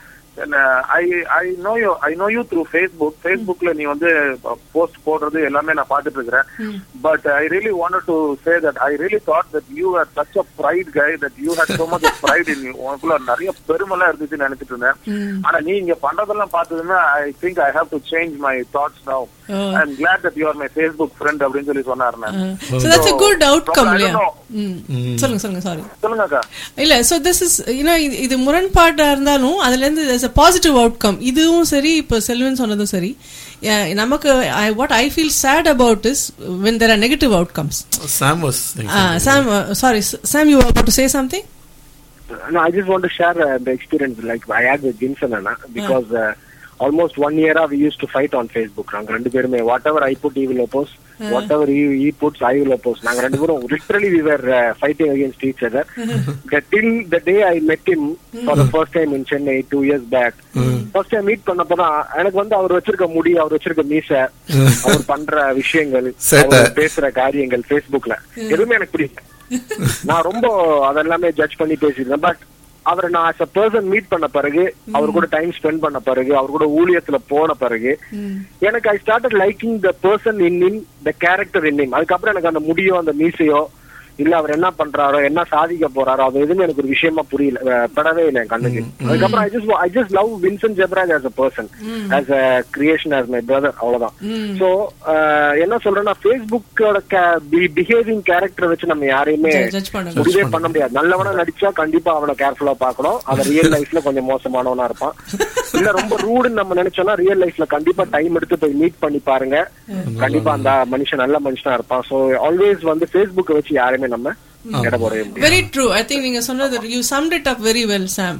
I I know you I know you through Facebook ஃபேஸ்புக்ல நீ வந்து போஸ்ட் போடுறது எல்லாமே நான் பார்த்துட்டு இருக்கிறேன் but I really wanted to say that I really thought that you are such a bright guy that you had so much pride in you உனக்குள்ள நிறைய பெருமெல்லாம் இருந்துச்சுன்னு நினைச்சிட்டு இருந்தேன் ஆனா நீ இங்க பண்றதெல்லாம் பார்த்ததுமே I think I have to change my thoughts now I am glad that you are my Facebook friend அப்படின்னு சொல்லி சொன்னார் நான் so that's a good outcome I don't இல்லையா know. ம். சொல்லுங்க சொல்லுங்க சாரி சொல்லுங்க அக்கா இல்ல சோ திஸ் இஸ் யூனோ இது முரண்பாடா இருந்தாலும் அதுல இருந்து there's a பாசிட்டிவ் அவுட்கம் இதுவும் சரி இப்போ செல்வன் சொன்னதும் சரி அஹ் நமக்கு what I feel sad about is when there are negative outcomes Sam was saying uh, sam uh, sorry sam you were about to say something No, I just want to share uh, the experience like I had with Vincent Anna because uh, almost one year we used to fight on Facebook. நாங்க ரெண்டு பேருமே whatever I put he will oppose, whatever he, he puts I will oppose. நாங்க ரெண்டு பேரும் literally we were uh, fighting against each other. the, till the day I met him for the first time in Chennai two years back. First time meet பண்ணப்பதான் எனக்கு வந்து அவர் வச்சிருக்க முடி அவர் வச்சிருக்க மீச அவர் பண்ற விஷயங்கள் சேட்டை. அவர் பேசுற காரியங்கள் Facebookல எதுவுமே எனக்கு பிடிக்கல நான் ரொம்ப அதெல்லாமே ஜட்ஜ் பண்ணி பேசியிருந்தேன் பட் அவரை நான் as a person மீட் பண்ண பிறகு அவர் கூட டைம் ஸ்பெண்ட் பண்ண பிறகு அவர் கூட ஊழியத்துல போன பிறகு எனக்கு I started liking the person in in the character in in அதுக்கப்புறம் எனக்கு அந்த முடியோ அந்த மீசையோ இல்ல அவர் என்ன பண்றாரோ என்ன சாதிக்க போறாரோ அது எதுவுமே எனக்கு ஒரு விஷயமா புரியல அஹ் படவே இல்லை என் கண்ணுக்கு அதுக்கப்புறம் I just I just love Vincent Jebaraj as a person as a creation as my brother அவ்வளவுதான் சோ என்ன சொல்றேன்னா ஃபேஸ்புக்கோட பிஹேவிங் கேரக்டர் வச்சு நம்ம யாரையுமே ஜட்ஜ் பண்ணுங்க முடிவே பண்ண முடியாது நல்லவனா நடிச்சா கண்டிப்பா அவனை கேர்ஃபுல்லா பார்க்கணும் அவன் ரியல் லைஃப்ல கொஞ்சம் மோசமானவனா இருப்பான் இல்ல ரொம்ப ரூடுன்னு நம்ம நினைச்சோம்னா ரியல் லைஃப்ல கண்டிப்பா டைம் எடுத்து போய் மீட் பண்ணி பாருங்க கண்டிப்பா அந்த மனுஷன் நல்ல மனுஷனா இருப்பான் சோ ஆல்வேஸ் வந்து ஃபேஸ்புக்கை வச்சு யாரையுமே நம்ம எடை போடவே முடியாது வெரி ட்ரூ ஐ திங்க் நீங்க சொன்னது you summed it up very well Sam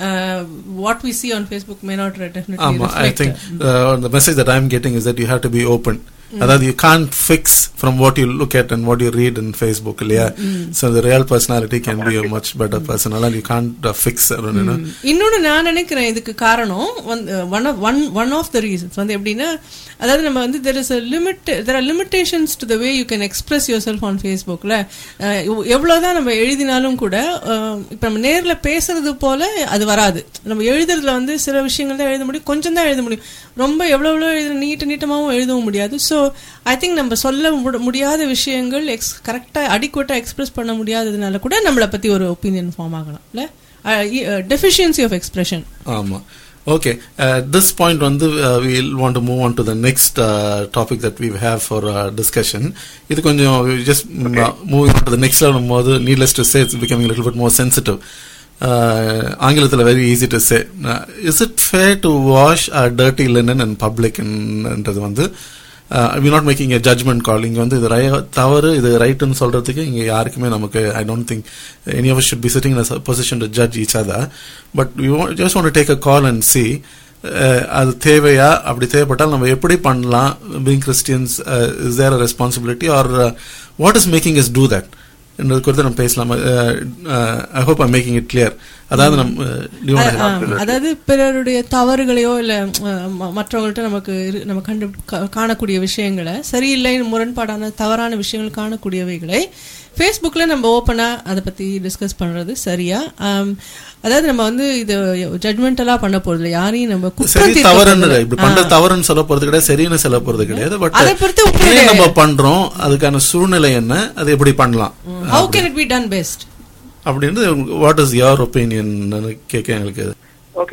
what we see on facebook may not definitely ஆமா I reflect think the message that i'm getting is that you have to be open அதாவது you can't fix from what you look at and what you read in facebook இல்லையா so the real personality can be a much better person அதனால you can't uh, fix I don't know இன்னொன்னு நான் நினைக்கிறேன் இதுக்கு காரணம் one of one one of the reasons வந்து எப்படின்னா அதாவது நம்ம வந்து there is a limit there are limitations to the way you can express yourself on ஃபேஸ்புக்கில் எவ்வளோதான் நம்ம எழுதினாலும் கூட இப்போ நம்ம நேரில் பேசுறது போல அது வராது நம்ம எழுதுறதுல வந்து சில விஷயங்கள் தான் எழுத முடியும் கொஞ்சம் தான் எழுத முடியும் ரொம்ப எவ்வளோ எவ்வளோ எழுத நீட்ட நீட்டமாகவும் எழுதவும் முடியாது ஸோ ஐ திங்க் நம்ம சொல்ல முட- முடியாத விஷயங்கள் எக்ஸ் கரெக்டாக அடிக்குவட்டாக எக்ஸ்பிரஸ் பண்ண முடியாததுனால கூட நம்மளை பற்றி ஒரு ஒப்பீனியன் ஃபார்ம் ஆகலாம் இல்லை டெஃபிஷியன்சி ஆஃப் எக்ஸ்பிரஷன் ஆமா ஓகே திஸ் பாயிண்ட் வந்து will want to move on to the next topic that we have for discussion இது கொஞ்சம் just moving on to the next level போது needless to say it's becoming little bit more sensitive ஆங்கிலத்தில் very easy to say is it fair to wash a dirty linen and பப்ளிக்ன்றது வந்து we not making a judgement call இங்கே வந்து இது ரை- தவறு இது ரைட்டுன்னு சொல்றதுக்கு இங்கே யாருக்குமே நமக்கு I don't think any of should be sitting position to judge each other but you just want take a call and see அது தேவையா அப்படி தேவைப்பட்டால் நம்ம எப்படி பண்ணலாம் being Christians is there a responsibility or what is making is do that என்றது குறித்து நம்ம பேசலாம் I hope I making it clear அதாவது நம்ம do you wanna help? ஆ, அதாவது பிறருடைய தவறுகளையோ இல்ல அஹ், ம- மற்றவங்கள்ட்ட நமக்கு இரு- நம்ம கண்டு கா- காணக்கூடிய விஷயங்களை சரியில்லை முரண்பாடான தவறான விஷயங்கள் காணக்கூடியவைகளை ஃபேஸ்புக்ல நம்ம ஓப்பனா அதை பத்தி டிஸ்கஸ் பண்றது சரியா ஆம், அதாவது நம்ம வந்து இது ஜட்மெண்டலா பண்ண போறது இல்ல. யாரையும் நம்ம குற்றம் சரி தீர்க்க தவறுன்னு போறது இப்படி இல்ல. பண்ற ஆ. தவறுன்னு சொல்ல போறது கிடையாது சரின்னு சொல்ல போறது கிடையாது பட் அதை பொறுத்து உங்களுடைய- ஏன் நம்ம பண்றோம் அதுக்கான சூழ்நிலை என்ன அது எப்படி பண்ணலாம் How can it be done best? அப்படின்னு வாட் இஸ் யுவர் ஒப்பீனியன் கேட்க எங்களுக்கு ஓகே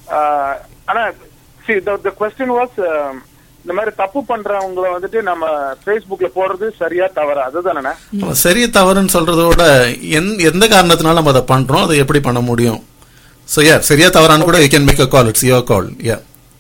ஆனா see the the question was um, இந்த மாதிரி தப்பு பண்றவங்கள வந்துட்டு நம்ம Facebookல போடுறது சரியா தவறா அதுதானே ஆமா, சரி தவறுன்னு சொல்றதோட எந்த- எந்த காரணத்தினால நம்ம அதை பண்றோம் அதை எப்படி பண்ண முடியும் சோ யா சரியா தவறான்னு கூட you can make a call it's your call yeah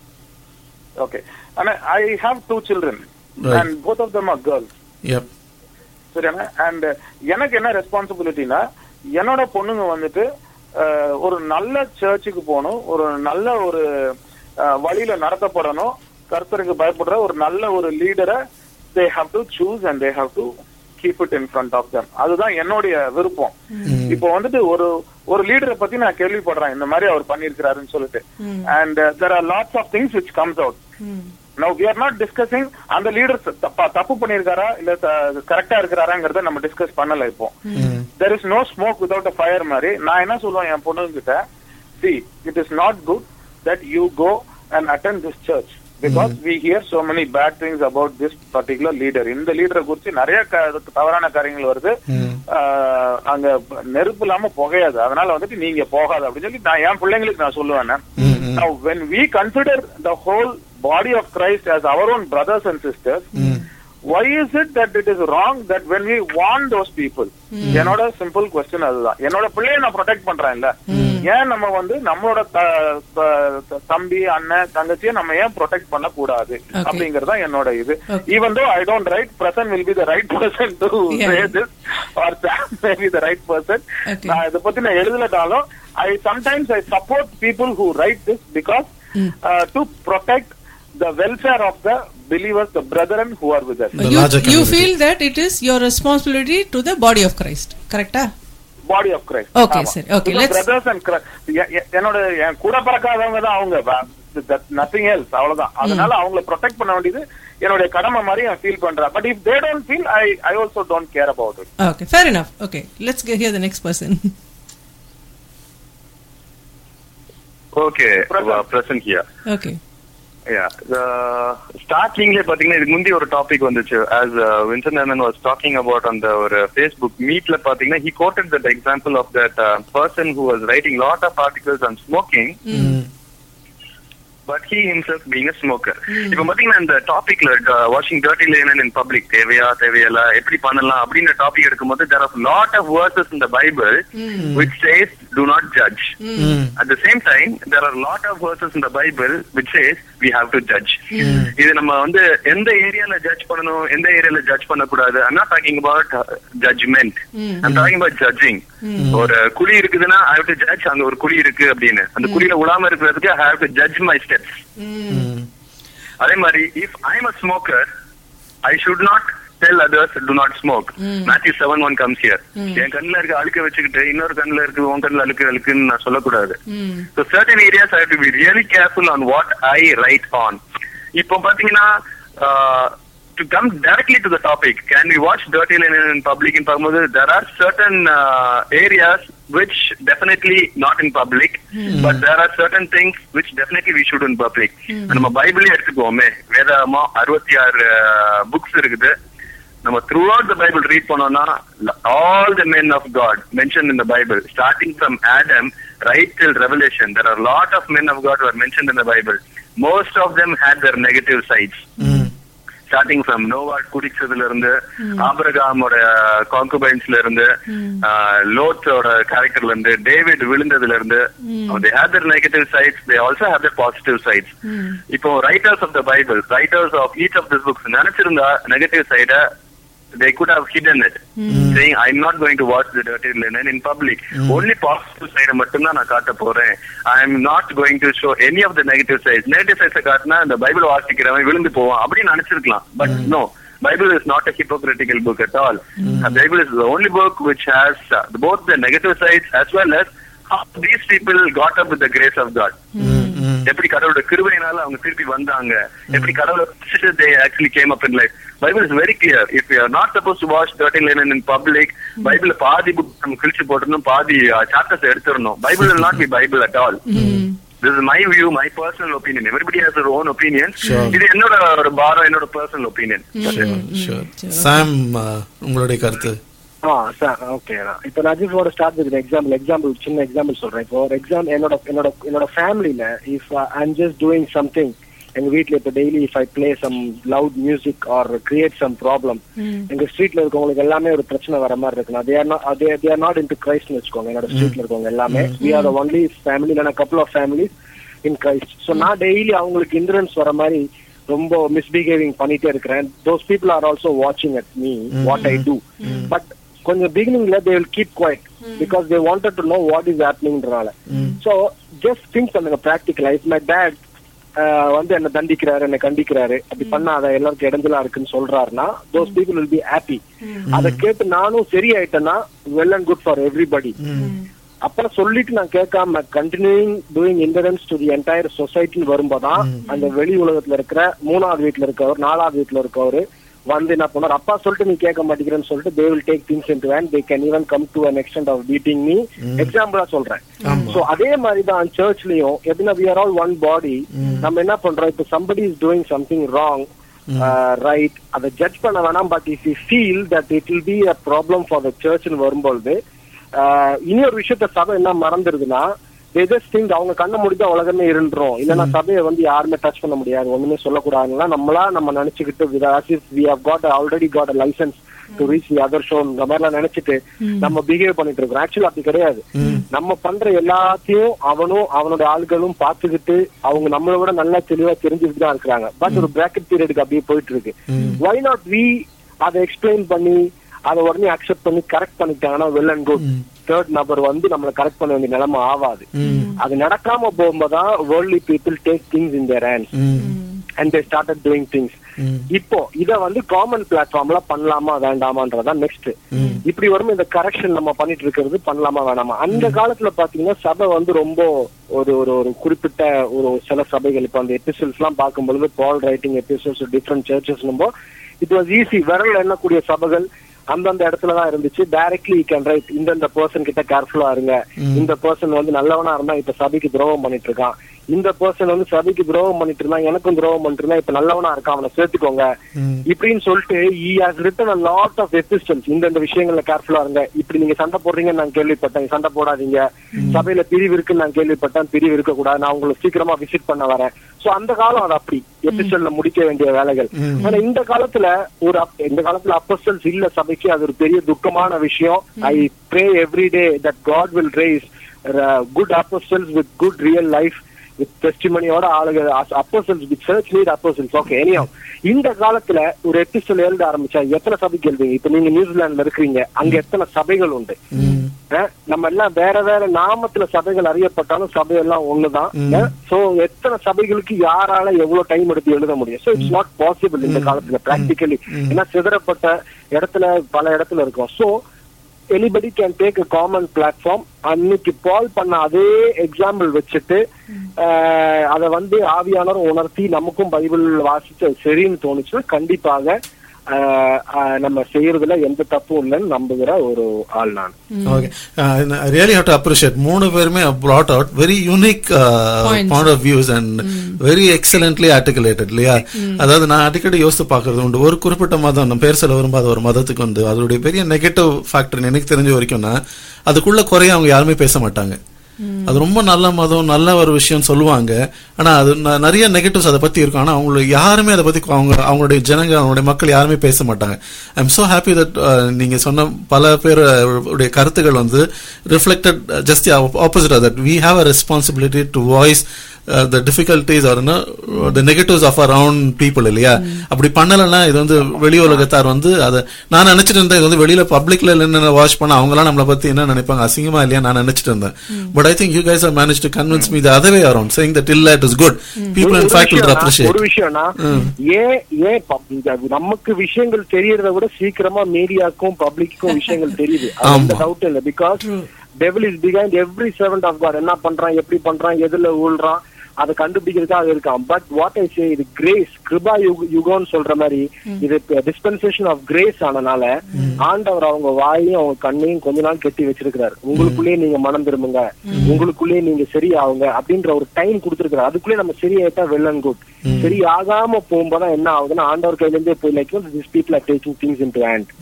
okay ஆனா I have two children Right. And both of them are girls yeah சரியாண்ணா அண்ட் எனக்கு என்ன ரெஸ்பான்சிபிலிட்டினா என்னோட பொண்ணுங்க வந்துட்டு அஹ், ஒரு நல்ல சர்ச்சுக்கு போகணும் ஒரு நல்ல ஒரு அஹ், வழியில நடத்தப்படணும் கர்த்தருக்கு பயப்படுற ஒரு நல்ல ஒரு லீடரை they have to choose and they have to keep it in front of them அதுதான் என்னுடைய விருப்பம் இப்போ வந்துட்டு ஒரு ஒரு லீடரை பத்தி நான் கேள்விப்படுறேன் இந்த மாதிரி அவர் பண்ணிருக்கிறாருன்னு சொல்லிட்டு and there are lots of things which comes out no we are not discussing அந்த லீடர் தப்பு பண்ணிருக்காரா இல்ல கரெக்டா இருக்கிறாராங்கிறத நம்ம டிஸ்கஸ் பண்ணல இப்போ there is no smoke without a fire மாதிரி நான் என்ன சொல்லுவேன் என் பொண்ணுங்க கிட்ட see it is not good that you go and attend this church because we hear so many bad things about this particular leader இந்த லீடரை குறித்து நிறைய க- தவறான காரியங்கள் வருது ஆஹ், அங்க நெருப்பு இல்லாம புகையாது அதனால வந்துட்டு நீங்க போகாது அப்படின்னு சொல்லி நான் என் பிள்ளைங்களுக்கு நான் சொல்லுவேன் Now, when we consider the whole body of Christ as our own brothers and sisters, why is it that it is wrong that when we warn those people என்னோட சிம்பிள் கொஸ்டின் அதுதான் என்னோட பிள்ளைய நான் ப்ரொடெக்ட் பண்றேன்ல ஏன் நம்ம வந்து நம்மளோட த- த- தம்பி அண்ணன் தங்கச்சியை நம்ம ஏன் ப்ரொடெக்ட் பண்ண கூடாது அப்படிங்கறது தான் என்னோட இது even though I don't right person will be the right person to Yeah. Say this or may be the right person Okay. நான் இதை பத்தி நான் எழுதலட்டாலும் I sometimes I support people who write this because to protect the welfare of the believers the brethren who are with The you, larger you community. feel that it is your responsibility to the body of Christ. Correcta? Body of Christ Okay, sir. Okay, let's- brothers and என்னோட என் கூட பிறக்காதவங்க தான் அவங்க nothing else அவ்வளவுதான் அதனால அவங்கள protect பண்ண வேண்டியது என்னுடைய கடமை மாதிரி நான் ஃபீல் பண்றேன் but if they don't feel I I also don't care about it Okay, fair enough. Okay, let's get hear the next person. Okay Present. Present here okay. ஸ்டார்டிங்ல பாத்தீங்கன்னா இதுக்கு முந்தி ஒரு டாபிக் வந்துச்சு ஆஸ் வின்சன் அண்ணன் was talking about அந்த ஒரு Facebook மீட்ல பாத்தீங்கன்னா he quoted that example of that person who was writing lot of articles on smoking but he himself being a smoker இப்ப பாத்தீங்கன்னா இந்த டாபிக்ல washing dirty linen in public தேவையா தேவையில்ல எப்படி பண்ணலாம் அப்படின்ற டாபிக் எடுக்கும்போது there are lot of verses in the Bible which says do not judge at the same time there are a lot of verses in the bible which says we have to judge இது நம்ம வந்து எந்த ஏரியால judge பண்ணணும் எந்த ஏரியால judge பண்ணக்கூடாது I'm not talking about uh, judgment I'm talking about judging ஒரு குழி இருக்குதுன்னா I have to judge அங்க ஒரு குழி இருக்கு அப்படின்னு அந்த குழியில உலாம இருக்கிறதுக்கு I have to judge my steps அதே மாதிரி if I'm a smoker I should not tell others do not smoke Matthew 7 1 comes here என் கண்ணுல இருக்க அழுக்க வச்சுக்கிட்டு இன்னொரு கண்ணுல இருக்கு உன் கண்ணுல அழுக்கு அழுக்குன்னு நான் சொல்லக்கூடாது So certain areas I have to be really careful on what I write on. இப்போ பாத்தீங்கன்னா uh, to come directly to the topic, can we watch dirty linen in public in பார்க்கும்போது there are certain uh, areas which definitely not in public, but there are certain things which definitely we should in public. நம்ம பைபிளே எடுத்துக்கோமே வேதமா அறுபத்தி ஆறு books இருக்குது நம்ம throughout the Bible read பண்ணோம்னா all the men of God mentioned in the Bible, starting from Adam right till Revelation, there are a lot of men of God who are mentioned in the Bible. Most of them had their negative sides. Starting from Noah குடிச்சதுல இருந்து ஆபிரகாமோட கான்குபைன்ஸ்ல இருந்து லோத்தோட கேரக்டர்ல இருந்து David விழுந்ததுல இருந்து they have their negative sides they also have their positive sides இப்போ writers of the Bible writers of each of this books நினைச்சிருந்தா நெகட்டிவ் சைட they could have hidden it saying i'm not going to watch the dirty linen in public only positive side மட்டும்தான் நான் காட்ட போறேன் i am not going to show any of the negative sides negative sides காட்டினா இந்த Bible வாசிக்கிறவன் விழுந்து போவான் அப்படின்னு நினைச்சிருக்கலாம் but no Bible is not a hypocritical book at all. The Bible is the only book which has uh, both the negative sides as well as how these people got up with the grace of God. எப்படி கடவுளோட கிருபையினால அவங்க திருப்பி வந்தாங்க எப்படி கடவுளை வச்சுட்டு they actually came up in life Bible is very clear if you are not suppose to watch dirty line in public Bible பாதி புக் நம்ம கிழிச்சு போட்டுருந்தோம் பாதி சாப்டர்ஸ் எடுத்துடணும் Bible will not be Bible at all This is my view, my personal opinion. Everybody has their own opinion. இது என்னோட ஒரு பாரம் என்னோட personal opinion. ஷூர் சாம் உங்களுடைய கருத்து ஆ சார் ஓகே இப்போ நான் ஜஸ்ட் ஒரு ஸ்டார்ட் வித் எக்ஸாம்பிள் எக்ஸாம்பிள் சின்ன எக்ஸாம்பிள் சொல்றேன் இப்போ ஒரு எக்ஸாம்பிள் என்னோட என்னோட என்னோட ஃபேமிலியில if I'm just doing something எங்க வீட்ல இப்போ daily if I play some loud music or create some problem எங்க ஸ்ட்ரீட்ல இருக்கவங்களுக்கு எல்லாமே ஒரு பிரச்சனை வர மாதிரி இருக்குன்னா they are not they are not in to கிரைஸ்ட்னு வச்சுக்கோங்க என்னோட ஸ்ட்ரீட்ல இருக்கவங்க எல்லாமே வி ஆர் ஒன்லி ஃபேமிலி இல்லைனா couple of families in Christ so நான் டெய்லி அவங்களுக்கு இன்சூரன்ஸ் வர மாதிரி ரொம்ப மிஸ்பிஹேவிங் பண்ணிட்டே இருக்கிறேன் தோஸ் பீப்புள் ஆர் ஆல்சோ வாட்சிங் at me what I do but கொஞ்சம் பிகினிங்ல they will keep quiet because they wanted to know what is ஹேப்பனிங்ன்றனால ஸோ ஜஸ்ட் திங்க் பண்ணுங்க ப்ராக்டிக்கலா இஃப் மை டேட் ஆஹ், வந்து என்ன தண்டிக்கிறாரு என்ன கண்டிக்கிறாரு அப்படி பண்ணாத எல்லாருக்கும் இடைஞ்சலா இருக்குன்னு சொல்றாருன்னா those people will be happy அதை கேட்டு நானும் சரியாயிட்டேன்னா well and good for everybody அப்புறம் சொல்லிட்டு நான் கேட்காம continuing doing hindrance to the entire சொசைட்டின்னு வரும்போதான் அந்த வெளி உலகத்துல இருக்கிற மூணாவது வீட்டுல இருக்கவர் நாலாவது வீட்டுல இருக்கவர் வந்து என்ன பண்ணார் அப்பா சொல்லிட்டு நீ கேட்க மாட்டேங்கிறேன்னு சொல்லிட்டு they will take things in to hand they can even come to an extent of beating me எக்ஸாம்பிளா சொல்றேன் சோ அதே மாதிரி தான் சர்ச்லயும் எப்படின்னா we are all one body நம்ம என்ன பண்றோம் இப்போ somebody is doing something wrong right அதை ஜட்ஜ் பண்ண வேணாம் but if you feel that it will be a problem for the சர்ச்னு வரும்பொழுது ஆஹ் இனி ஒரு விஷயத்த சபை என்ன மறந்துருதுன்னா திங்க் அவங்க கண்ணை முடிஞ்சா உலகமே இருண்டுரும் இல்லைன்னா சபையை வந்து யாருமே டச் பண்ண முடியாது ஒண்ணுமே சொல்லக்கூடாதுன்னா நம்மளா நம்ம நினைச்சுக்கிட்டு we have got already got license to reach the other show இந்த மாதிரிலாம் நினைச்சிட்டு நம்ம பிஹேவ் பண்ணிட்டு இருக்கோம் ஆக்சுவலி அப்படி கிடையாது நம்ம பண்ற எல்லாத்தையும் அவனும் அவனோட ஆள்களும் பார்த்துக்கிட்டு அவங்க நம்மளை விட நல்லா தெளிவா தெரிஞ்சுக்கிட்டு தான் இருக்கிறாங்க பட் ஒரு பிராக்கெட் பீரியடுக்கு அப்படியே போயிட்டு இருக்கு வை நாட் வி அதை எக்ஸ்பிளைன் பண்ணி அதை உடனே அக்செப்ட் பண்ணி கரெக்ட் பண்ணிட்டாங்கன்னா வெல் அண்ட் குட் தேர்ட் நபர் வந்து நம்மளை கரெக்ட் பண்ண வேண்டிய நிலைமை ஆகாது அது நடக்காம போகும்போதுதான் worldly people take things in their hands and they started doing things இப்போ இத வந்து காமன் பிளாட்ஃபார்ம்ல பண்ணலாமா வேண்டாமான்றதா நெக்ஸ்ட் இப்படி வரும் இந்த கரெக்ஷன் நம்ம பண்ணிட்டு இருக்கிறது பண்ணலாமா வேணாமா அந்த காலத்துல பாத்தீங்கன்னா சபை வந்து ரொம்ப ஒரு ஒரு ஒரு குறிப்பிட்ட ஒரு சில சபைகள் இப்போ அந்த எபிசோட்ஸ் எல்லாம் பார்க்கும் பொழுது Paul writing episodes different churches it was easy விரல் எண்ணக்கூடிய சபைகள் அந்தந்த இடத்துல தான் இருந்துச்சு டைரக்ட்லி யூ கேன் ரைட் இந்தந்த பர்சன் கிட்ட கேர்ஃபுல்லா இருங்க இந்த பர்சன் வந்து நல்லவனா இருந்தா இப்ப சபைக்கு துரோகம் பண்ணிட்டு இருக்கான் இந்த பர்சன் வந்து சபைக்கு துரோகம் பண்ணிட்டு இருந்தா எனக்கும் துரோகம் பண்ணிட்டு இருந்தா இப்ப நல்லவனா இருக்கான் அவனை சேர்த்துக்கோங்க இப்படின்னு சொல்லிட்டு he has written a lot of assistance இந்த விஷயங்கள்ல கேர்ஃபுல்லா இருங்க இப்படி நீங்க சண்டை போடுறீங்கன்னு நான் கேள்விப்பட்டேன் சண்டை போடாதீங்க சபையில பிரிவு இருக்குன்னு நான் கேள்விப்பட்டேன் பிரிவு இருக்க கூடாது நான் உங்களை சீக்கிரமா விசிட் பண்ண வரேன் சோ அந்த காலம் அது அப்படி எபிசோட்ல முடிக்க வேண்டிய வேலைகள் ஆனா இந்த காலத்துல ஒரு அப்- இந்த காலத்துல அப்போஸ்டல்ஸ் இல்ல சபைக்கு அது ஒரு பெரிய துக்கமான விஷயம் I pray every day that God will raise good apostles with good real life with டெஸ்டிமனியோட ஆளுங்க apostles with church lead apostles okay anyhow இந்த காலத்துல ஒரு எபிசோட் எழுத ஆரம்பிச்சா எத்தனை சபைக்கு எழுதுவீங்க இப்ப நீங்க நியூசிலாந்துல இருக்கிறீங்க அங்க எத்தனை சபைகள் உண்டு அஹ் நம்ம எல்லாம் வேற வேற நாமத்துல சபைகள் அறியப்பட்டாலும் சபையெல்லாம் ஒண்ணுதான் சோ எத்தனை சபைகளுக்கு யாரால எவ்வளவு டைம் எடுத்து எழுத முடியும் சோ இட்ஸ் நாட் பாசிபிள் இந்த காலத்துல பிராக்டிக்கலி ஏன்னா சிதறப்பட்ட இடத்துல பல இடத்துல இருக்கும் so anybody can take a common platform அன்னைக்கு பால் பண்ண அதே எக்ஸாம்பிள் வச்சுட்டு ஆஹ், அதை வந்து ஆவியானவர் உணர்த்தி நமக்கும் பைபிள் வாசிச்சு சரின்னு தோணுச்சுன்னா கண்டிப்பாக ஆஹ், ஆஹ், நம்ம செய்யறதுல எந்த தப்பும் இல்லைன்னு நம்புகிற ஒரு ஆள் நான் okay I really have to appreciate மூணு பேருமே brought out very unique Points. Point of views and very excellently articulated இல்லையா அதாவது நான் அடிக்கடி யோசித்து பார்க்கறது உண்டு ஒரு குறிப்பிட்ட மதம் நம்ம பேர் சொல்ல வரும்போது அது ஒரு மதத்துக்கு வந்து அதோடைய பெரிய நெகட்டிவ் ஃபேக்டர் எனக்கு தெரிஞ்ச வரைக்கும்னா அதுக்குள்ள குறைய அவங்க யாருமே பேச மாட்டாங்க அது ரொம்ப நல்ல மதம் நல்ல ஒரு விஷயம் சொல்லுவாங்க ஆனா அது ந- நிறைய நெகட்டிவ்ஸ் அதை பத்தி இருக்கும் ஆனா அவங்களுக்கு யாருமே அதை பத்தி அவங்க அவங்களுடைய ஜனங்க அவங்களுடைய மக்கள் யாருமே பேச மாட்டாங்க I am so happy that நீங்க சொன்ன பல பேருடைய கருத்துக்கள் வந்து reflected just opposite that we have a responsibility to voice the difficulties or the negatives of around people இல்லையா அப்படி பண்ணலைன்னா இது வந்து வெளி உலகத்தார் வந்து அதை நான் நினைச்சிட்டு இருந்தேன் இது வந்து வெளியில பப்ளிக்ல என்ன வாட்ச் பண்ண அவங்களாம் நம்மளை பத்தி என்ன நினைப்பாங்க அசிங்கமா இல்லையா நான் நினைச்சிட்டு இருந்தேன் but I think you guys are manage to convince me the other way around saying that இல்ல இட் இஸ் குட் பீப்புள் ஒரு இன் ஃபேக்ட் வில் விஷயம்னா- அப்ரிஷியேட் ஒரு விஷயம்னா ஏன் ஏன் pub- இந்த நமக்கு விஷயங்கள் தெரியறத விட சீக்கிரமா மீடியாக்கும் பப்ளிக்கும் விஷயங்கள் தெரியுது அது எந்த ஆமா. டவுட் இல்ல because devil is behind every servant of God என்ன பண்றான் எப்படி பண்றான் எதுல ஊழ்றான் அதை கண்டுபிடிக்கிறதுக்காக இருக்கான் பட் வாட் ஐ சே இது கிரேஸ் கிருபா யுக யுகம்னு சொல்ற மாதிரி இது டிஸ்பென்சேஷன் ஆஃப் கிரேஸ் ஆனனால ஆண்டவர் அவங்க வாயையும் அவங்க கண்ணையும் கொஞ்ச நாள் கெட்டி வச்சிருக்கிறார் உங்களுக்குள்ளேயே நீங்க மனம் திரும்புங்க உங்களுக்குள்ளேயே நீங்க சரியாவுங்க அப்படின்ற ஒரு டைம் கொடுத்திருக்கிறார் அதுக்குள்ளே நம்ம சரியாயிட்டா வெல் அண்ட் குட் சரி ஆகாம போகும்போது என்ன ஆகுதுன்னா ஆண்டவர் கையில இருந்தே போய் like this people are taking things in to hand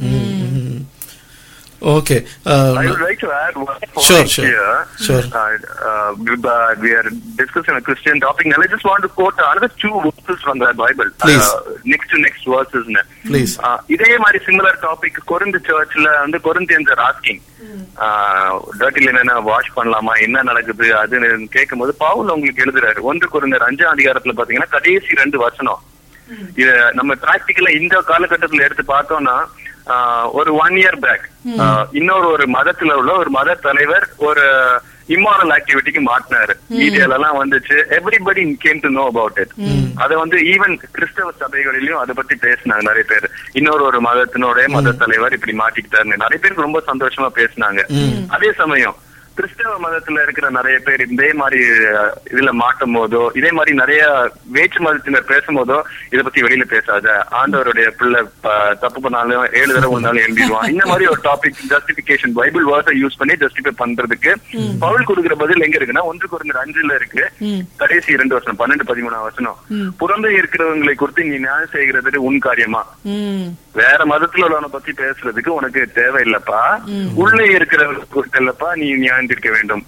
okay I would like to add one point Sure, sure. here. Sure. Uh, uh, we, uh, we are discussing a Christian topic, and I just want to quote another two verses from the Bible. Please. Uh, next to next verses. ன்னு. Please. Uh, இதே மாதிரி similar topic Corinth சர்ச்ல வந்து Corinthians asking dirty என்னென்ன wash பண்ணலாமா என்ன நடக்குது அது கேட்கும்போது பவுல் உங்களுக்கு எழுதுறாரு ஒன்று கொரிந்தர் அஞ்சாம் அதிகாரத்துல பாத்தீங்கன்னா கடைசி ரெண்டு வசனம் இது நம்ம பிராக்டிக்கலா இந்த காலகட்டத்துல எடுத்து பார்த்தோம்னா ஆஹ், ஒரு ஒன் இயர் பேக் இன்னொரு ஒரு மதத்துல உள்ள ஒரு மத தலைவர் ஒரு இம்மாரல் ஆக்டிவிட்டிக்கு மாட்டினாரு மீடியால எல்லாம் வந்துச்சு everybody came to know about it அத வந்து ஈவன் கிறிஸ்தவ சபைகளிலும் அதை பத்தி பேசினாங்க நிறைய பேர் இன்னொரு ஒரு மதத்தினுடைய மத தலைவர் இப்படி மாட்டிக்கிட்டாருன்னு நிறைய பேருக்கு ரொம்ப சந்தோஷமா பேசினாங்க அதே சமயம் கிறிஸ்தவ மதத்துல இருக்கிற நிறைய பேர் இதே மாதிரி அஹ், இதுல மாட்டும் போதோ இதே மாதிரி நிறைய வேற்று மதத்தினர் பேசும்போதோ இத பத்தி வெளியில பேசாத ஆண்டவருடைய பிள்ளை ப- தப்பு பண்ணாலும் ஏழு தடவை வந்தாலும் எழுதிடுவான் இந்த மாதிரி ஒரு டாபிக் ஜஸ்டிபிகேஷன் பைபிள் வேர்ஸை யூஸ் பண்ணி ஜஸ்டிஃபை பண்றதுக்கு பவுல் கொடுக்குற பதில் எங்க இருக்குன்னா ஒன்று குறைந்த அஞ்சுல இருக்கு கடைசி இரண்டு வருஷம் பன்னெண்டு பதிமூணாம் வசனம் புறம்பே இருக்கிறவங்களை குறித்து நீ நியாயம் செய்கிறது உன் காரியமா ம் வேற மதத்துல உள்ளவனை பத்தி பேசுறதுக்கு உனக்கு தேவையில்லப்பா உள்ளே இருக்கிறவங்க குறித்து இல்லப்பா நீ நியாயந்திருக்க வேண்டும்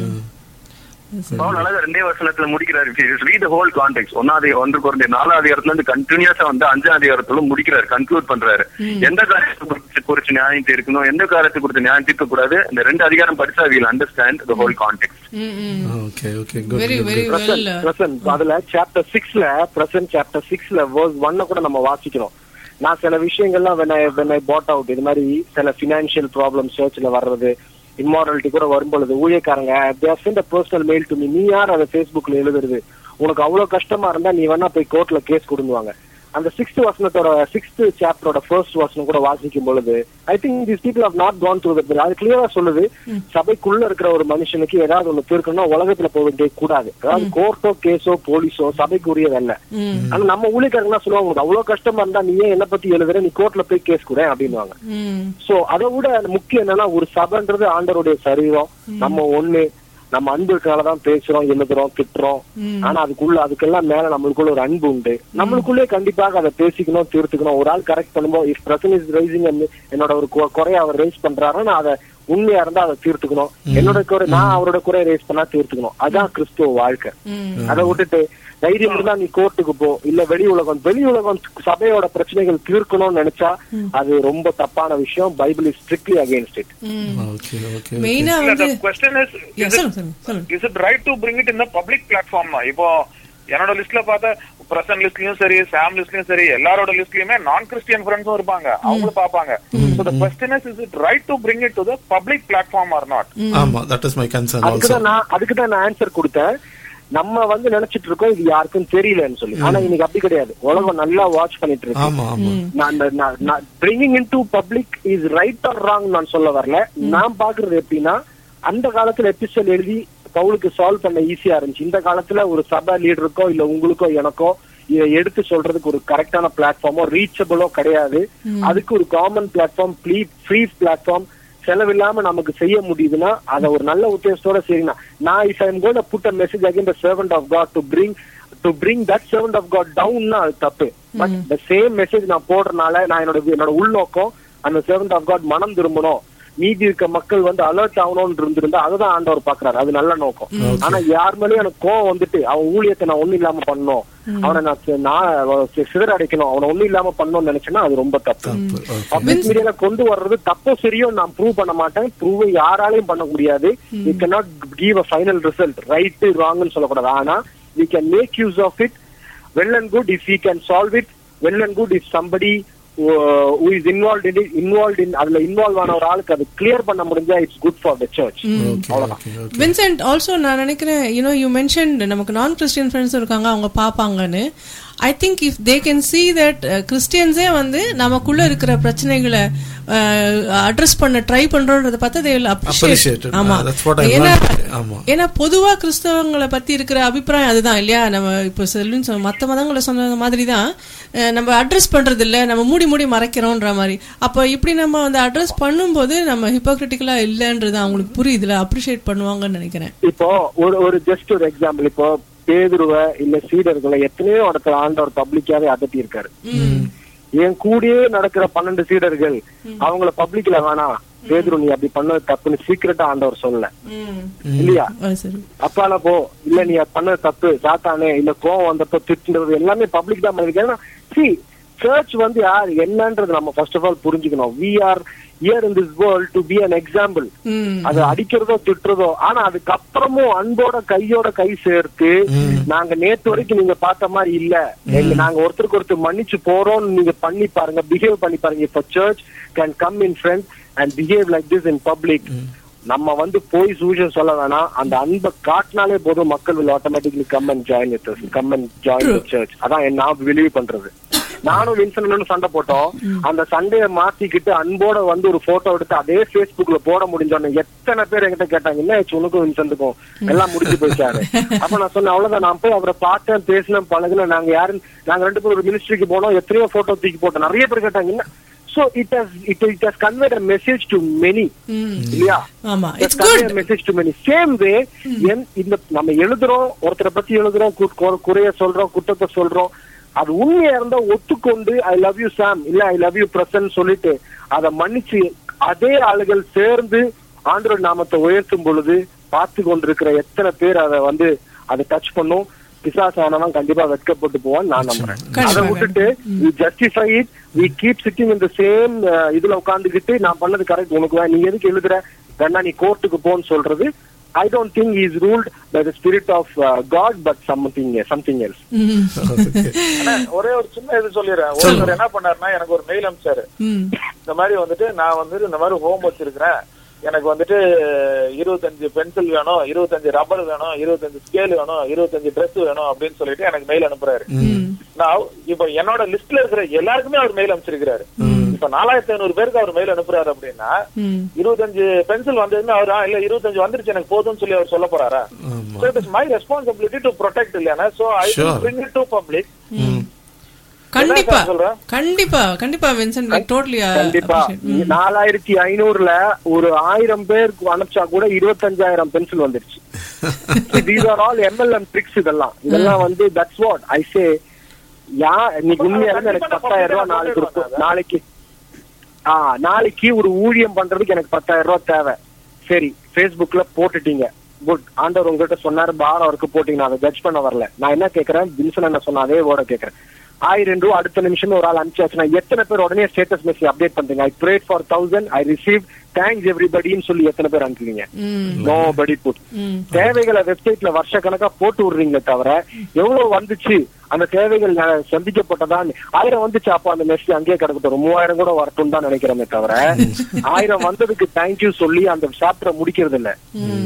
பவுல் அழகா ரெண்டே வசனத்துல முடிக்கிறாரு ரீட் ஹோல் கான்டெக்ட் ஒன்னாவது ஒன்று குறைந்த நாலாவது இடத்துல இருந்து கண்டினியூஸா வந்து அஞ்சாவது இடத்துல முடிக்கிறாரு கன்க்ளூட் பண்றாரு எந்த காரியத்தை குறிச்சு குறிச்சு நியாயம் தீர்க்கணும் எந்த காரியத்தை குறித்து நியாயம் தீர்க்க கூடாது இந்த ரெண்டு அதிகாரம் படிச்சா we'll understand the whole context hmm hmm okay okay good very very well present அதுல சாப்டர் சிக்ஸ்ல பிரசன்ட் சாப்டர் சிக்ஸ்ல வேர்ஸ் ஒன்ன கூட நம்ம வாசிக்கிறோம் நான் சில விஷயங்கள்லாம் when I when I bought out இது மாதிரி சில பினான்சியல் ப்ராப்ளம் சர்ச்ல வர்றது இம்மாரலிட்டி கூட வரும்பொழுது ஊழியக்காரங்க they sent personal mail to me நீ யார் அதை ஃபேஸ்புக்ல எழுதுறது உனக்கு அவ்வளவு கஷ்டமா இருந்தா நீ வேணா போய் கோர்ட்ல கேஸ் கொடுங்குவாங்க அந்த சிக்ஸ்த் வசனத்தோட சிக்ஸ்த் சாப்டரோட ஃபர்ஸ்ட் வசனம் கூட வாசிக்கும் பொழுது I think this people have not gone through that அது கிளியரா சொல்லுது சபைக்குள்ள இருக்கிற ஒரு மனுஷனுக்கு ஏதாவது ஒண்ணு தீர்க்கணும்னா உலகத்துல போக வேண்டிய கூடாது அதாவது கோர்ட்டோ கேஸோ போலீஸோ சபைக்கு உரியதல்ல ஆனா நம்ம ஊழியக்காரங்க சொல்லுவாங்க "உனக்கு அவ்வளவு கஷ்டமா இருந்தா நீ ஏன் என்ன பத்தி எழுதுற நீ கோர்ட்ல போய் கேஸ் கூட அப்படின்னுவாங்க ம் சோ அதை விட முக்கியம் என்னன்னா ஒரு சபைன்றது ஆண்டவருடைய சரீரம் நம்ம ஒண்ணு நம்ம அன்பு இருக்கனாலதான் பேசுறோம் எழுதுறோம் திட்டுறோம் ஆனா அதுக்குள்ள அதுக்கெல்லாம் மேல நம்மளுக்குள்ள ஒரு அன்பு உண்டு நம்மளுக்குள்ளே கண்டிப்பாக அதை பேசிக்கணும் தீர்த்துக்கணும் ஒரு ஆள் கரெக்ட் பண்ணும்போது இஃப் பிரசன் இஸ் ரைசிங் என்னோட ஒரு கு- குறைய அவர் ரைஸ் பண்றாருன்னா நான் அதை உண்மையா இருந்தா அதை தீர்த்துக்கணும் என்னோட குறை நான் அவரோட குறைய ரைஸ் பண்ணா தீர்த்துக்கணும் அதான் கிறிஸ்துவ வாழ்க்கை அதை விட்டுட்டு தைரியம் இருந்தா நீ கோர்ட்டுக்கு போ இல்ல வெளி உலகம் வெளி உலகம் சபையோட பிரச்சனைகள் தீர்க்கணும்னு நினைச்சா அது ரொம்ப தப்பான விஷயம் Bible is strictly against it okay okay மெயினா இல்ல, வந்து the question is, Yeah, is it- சொல்லுங்க சொல்லுங்க சொல்லுங்க is it right to bring it in the public platform னா? இப்போ என்னோட லிஸ்ட்ல பார்த்தா பிரசன்ட் லிஸ்ட்லயும் சரி சாம் லிஸ்ட்லயும் சரி எல்லாரோட லிஸ்ட்லயுமே நான் கிறிஸ்டியன் ஃப்ரெண்ட்ஸும் இருப்பாங்க அவங்களும் பாப்பாங்க so the question is is it right to bring it to the public platform or not ஆமா that is my concern also அதுக்குதான் நான் அதுக்குதான் நான் ஆன்சர் கொடுத்தேன் நம்ம வந்து நினைச்சிட்டு இருக்கோம் இது யாருக்கும் தெரியலன்னு சொல்லி ஆனா இன்னைக்கு அப்படி கிடையாது உலகம் நல்லா வாட்ச் பண்ணிட்டு இருக்கு ஆமா ஆமா நான் bringing in to public is right or wrong நான் சொல்ல வரல நான் பாக்குறது எப்படின்னா அந்த காலத்துல எபிசோட் எழுதி பவுலுக்கு சால்வ் பண்ண ஈஸியா இருந்துச்சு இந்த காலத்துல ஒரு சபை லீடருக்கோ இல்ல உங்களுக்கோ எனக்கோ இதை எடுத்து சொல்றதுக்கு ஒரு கரெக்டான பிளாட்ஃபார்மோ ரீச்சபிளோ கிடையாது அதுக்கு ஒரு common platform free free platform செலவில்லாம நமக்கு செய்ய முடியுதுன்னா அதை ஒரு நல்ல உத்தேசத்தோட செய்யணும் நான் if I'm got put a message again the servant of God to bring to bring that servant of God டவுன்னா அது தப்பு பட் த சேம் மெசேஜ் நான் போடுறதுனால நான் என்னோட என்னோட உள்நோக்கம் அந்த சர்வன்ட் ஆஃப் காட் மனம் திரும்பணும் மீதி இருக்க மக்கள் வந்து அலர்ட் ஆகணும்னு இருந்திருந்தா அதுதான் ஆண்டவர் பாக்குறாரு அது நல்ல நோக்கம் ஆனா யார் மேலயும் எனக்கு கோவம் வந்துட்டு அவன் ஊழியத்தை நான் ஒண்ணு இல்லாம பண்ணணும் அவனை நான் சி- நான் சி- சிதற அடைக்கணும் அவனை ஒண்ணு இல்லாம பண்ணணும்னு நினைச்சேன்னா அது ரொம்ப தப்பு பப்ளிக் மீடியால கொண்டு வர்றது தப்போ சரியோ நான் ப்ரூவ் பண்ண மாட்டேன் ப்ரூவ் யாராலையும் பண்ண முடியாது you cannot give a final result right ராங்னு சொல்லக்கூடாது ஆனா we can make use of it well and good if we can solve it well and good if somebody uh, who is involved in it involved in அதுல involve ஆன ஒரு ஆளுக்கு அது clear பண்ண முடிஞ்சா it's good for the church okay okay okay Vincent also நான் நினைக்கிறேன் you know you mention நமக்கு நான் கிறிஸ்டியன் ஃப்ரெண்ட்ஸ் இருக்காங்க அவங்க பார்ப்பாங்கன்னு I think if they can see that கிறிஸ்டியன்ஸே வந்து நமக்குள்ள இருக்கிற பிரச்சனைகளை அட்ரஸ் பண்ண ட்ரை பண்றோன்றத பார்த்தா they will Appreciate appreciate it. ஆமா That's what I ஏன்னா learned. ஆமா. ஏன்னா பொதுவா கிறிஸ்தவங்களை பத்தி இருக்கிற அபிப்பிராயம் அதுதான் இல்லையா நம்ம இப்போ செல்வின் சொன்ன மற்ற மதங்களை சொன்ன மாதிரி தான் அஹ், நம்ம அட்ரஸ் பண்றது இல்ல நம்ம மூடி மூடி மறைக்கிறோன்ற மாதிரி அப்போ இப்படி நம்ம வந்து அட்ரஸ் பண்ணும்போது நம்ம ஹிப்போக்ரிட்டிக்கலா இல்லைன்றது அவங்களுக்கு புரியுதுல அப்ரிஷியேட் பண்ணுவாங்கன்னு நினைக்கிறேன் இப்போ ஒரு ஒரு ஜஸ்ட் ஒரு எக்ஸாம்பிள் இப்போ பேதுருவ இல்ல சீடர்களை எத்தனையோ இடத்துல ஆண்டவர் பப்ளிக்காவே அதட்டி இருக்காரு என் கூடயே நடக்கிற பன்னெண்டு சீடர்கள் அவங்கள பப்ளிக்ல வேணாம் பேதுரு நீ அப்படி பண்ணது தப்புன்னு சீக்கிரட்டா ஆண்டவர் சொல்லல இல்லையா அது சரி அப்பால போ இல்ல நீ அது பண்ணது தப்பு சாத்தானே இல்ல கோவம் வந்தப்ப திட்டுறது எல்லாமே பப்ளிக் தான் பண்ணிருக்கேன் சி சர்ச் வந்து யார் என்னன்றது நம்ம ஃபர்ஸ்ட் ஆஃப் ஆல் புரிஞ்சுக்கணும் we are here in this world to be an example ம் அது அடிக்கிறதோ திட்டுறதோ ஆனா அதுக்கப்புறமும் அன்போட கையோட கை சேர்த்து நாங்க நேத்து வரைக்கும் நீங்க பார்த்த மாதிரி இல்ல எங்க நாங்க ஒருத்தருக்கு ஒருத்தர் மன்னிச்சு போறோம்னு நீங்க பண்ணி பாருங்க பிஹேவ் பண்ணி பாருங்க இப்ப church can come in front and behave like this in public நம்ம வந்து போய் சூஷன் சொல்ல வேணாம் அந்த அன்பை காட்டினாலே போதும் மக்கள் will automatically come and join with us come and join the church அதான் என்ன நான் பிலீவ் பண்றது நானும் வின்சனும் சண்டை போட்டோம் அந்த சண்டையை மாத்திக்கிட்டு அன்போட வந்து ஒரு போட்டோ எடுத்து அதே Facebookல போட முடிஞ்சோன்னு எத்தனை பேர் என்கிட்ட கேட்டாங்க என்ன ஆச்சு உனக்கும் வின்சென்ட்டுக்கும் எல்லாம் முடிஞ்சு போயிட்டாரு அப்ப நான் சொன்னேன் அவ்வளவுதான் நான் போய் அவரை பார்த்தேன் பேசினேன் பழகினேன் நாங்க யாரும் நாங்க ரெண்டு பேரும் ஒரு மினிஸ்ட்ரிக்கு போனோம் எத்தனையோ போட்டோ தூக்கி போட்டோம் நிறைய பேர் கேட்டாங்க என்ன so it has it it has conveyed a message to many இல்லையா ஆமா Just it's convey good a message to many. Same way, என் இந்த நம்ம எழுதுறோம் ஒருத்தரை பத்தி எழுதுறோம் கு- கு- குறைய சொல்றோம் குற்றத்தை சொல்றோம் அது உண்மையா இருந்தா ஒத்துக்கொண்டு ஐ லவ் யூ சாம் இல்ல ஐ லவ் யூ பிரசன் சொல்லிட்டு அதை மன்னிச்சு அதே ஆளுகள் சேர்ந்து ஆண்டவர் நாமத்தை உயர்த்தும் பொழுது பார்த்து கொண்டிருக்கிற எத்தனை பேர் அதை வந்து அதை டச் பண்ணும் பிசாசானவன் கண்டிப்பா வெட்கப்பட்டு போவான் நான் நம்புறேன் அதை கண்டிப்பாக. விட்டுட்டு we justify it we keep sitting in the same uh, இதுல உட்கார்ந்துகிட்டு நான் பண்ணது கரெக்ட் உனக்கு வே- நீ எதுக்கு எழுதுற வேணா நீ கோர்ட்டுக்கு போன்னு சொல்றது I don't think is ruled by the spirit of God but something something else ஆனா, ஒரே ஒரு சின்ன இது சொல்லிடுறேன் ஒருத்தர் என்ன பண்ணாருன்னா எனக்கு ஒரு மெயில் அனுப்பிச்சாரு இந்த மாதிரி வந்துட்டு நான் வந்துட்டு இந்த மாதிரி ஹோம் வச்சிருக்கிறேன் எனக்கு வந்துட்டு இருபத்தஞ்சு பென்சில் வேணும் இருபத்தஞ்சு ரப்பர் வேணும் இருபத்தஞ்சு ஸ்கேல் வேணும் இருபத்தஞ்சு Dress வேணும் அப்படின்னு சொல்லிட்டு எனக்கு மெயில் அனுப்புறாரு நான் இப்ப என்னோட லிஸ்ட்ல இருக்கிற எல்லாருக்குமே அவர் மெயில் அனுப்பிச்சிருக்கிறாரு இப்ப நாலாயிரத்தி ஐநூறு பேருக்கு அவர் மெயில் அனுப்புறாரு அப்படின்னா இருபத்தஞ்சு பென்சில் வந்ததுன்னு அவர் "ஆ, இல்ல இருபத்தஞ்சு வந்துருச்சு எனக்கு போதும்னு சொல்லி அவர் சொல்ல போறாரா ஆமா So it is my responsibility to protect இல்லையானா so I will Sure. bring it to public கண்டிப்பா என்ன சொல்ற? கண்டிப்பா கண்டிப்பா வின்சென்ட் டோட்டலி கண்டிப்பா நாலாயிரத்தி ஐநூறுல ஒரு ஆயிரம் பேருக்கு அனுப்பிச்சா கூட இருபத்தஞ்சாயிரம் பென்சில் வந்துருச்சு these are all MLM tricks இதெல்லாம் இதெல்லாம் வந்து தட்ஸ் வாட் ஐ சே யா இன்னைக்கு உண்மையா இருந்து எனக்கு பத்தாயிரம் ரூபாய் நாளைக்கு இருக்கும் நாளைக்கு ஆ நாளைக்கு ஒரு ஊழியம் பண்றதுக்கு எனக்கு பத்தாயிரம் ரூபாய் தேவை சரி Facebookல போட்டுட்டீங்க குட் ஆண்டவர் உங்ககிட்ட சொன்னாரு பாரம் அவருக்கு போட்டீங்க நான் அதை ஜட்ஜ் பண்ண வரல நான் என்ன கேக்குறேன் வின்சன் என்ன சொன்ன அதே வேர்ட கேக்குறேன் ஆயிரம் ரூபா அடுத்த நிமிஷமே ஒரு ஆள் அனுப்பிச்சாச்சுன்னா எத்தனை பேர் உடனே ஸ்டேட்டஸ் மெசேஜ் அப்டேட் பண்றீங்க I prayed for thousand I receive thanks எவ்ரிபடின்னு சொல்லி எத்தனை பேர் அனுப்புவீங்க நோ படி புட் தேவைகளை வெப்சைட்ல வருஷ கணக்கா போட்டு விடுறீங்களே தவிர எவ்வளவு வந்துச்சு அந்த தேவைகள் ந- சந்திக்கப்பட்டதான் ஆயிரம் வந்துச்சு அப்போ அந்த மெசேஜ் அங்கேயே கிடக்கட்டும் ஒரு மூவாயிரம் கூட வரட்டும் தான் நினைக்கிறோமே தவிர ஆயிரம் வந்ததுக்கு தேங்க்யூ சொல்லி அந்த சாப்டரை முடிக்கிறது இல்ல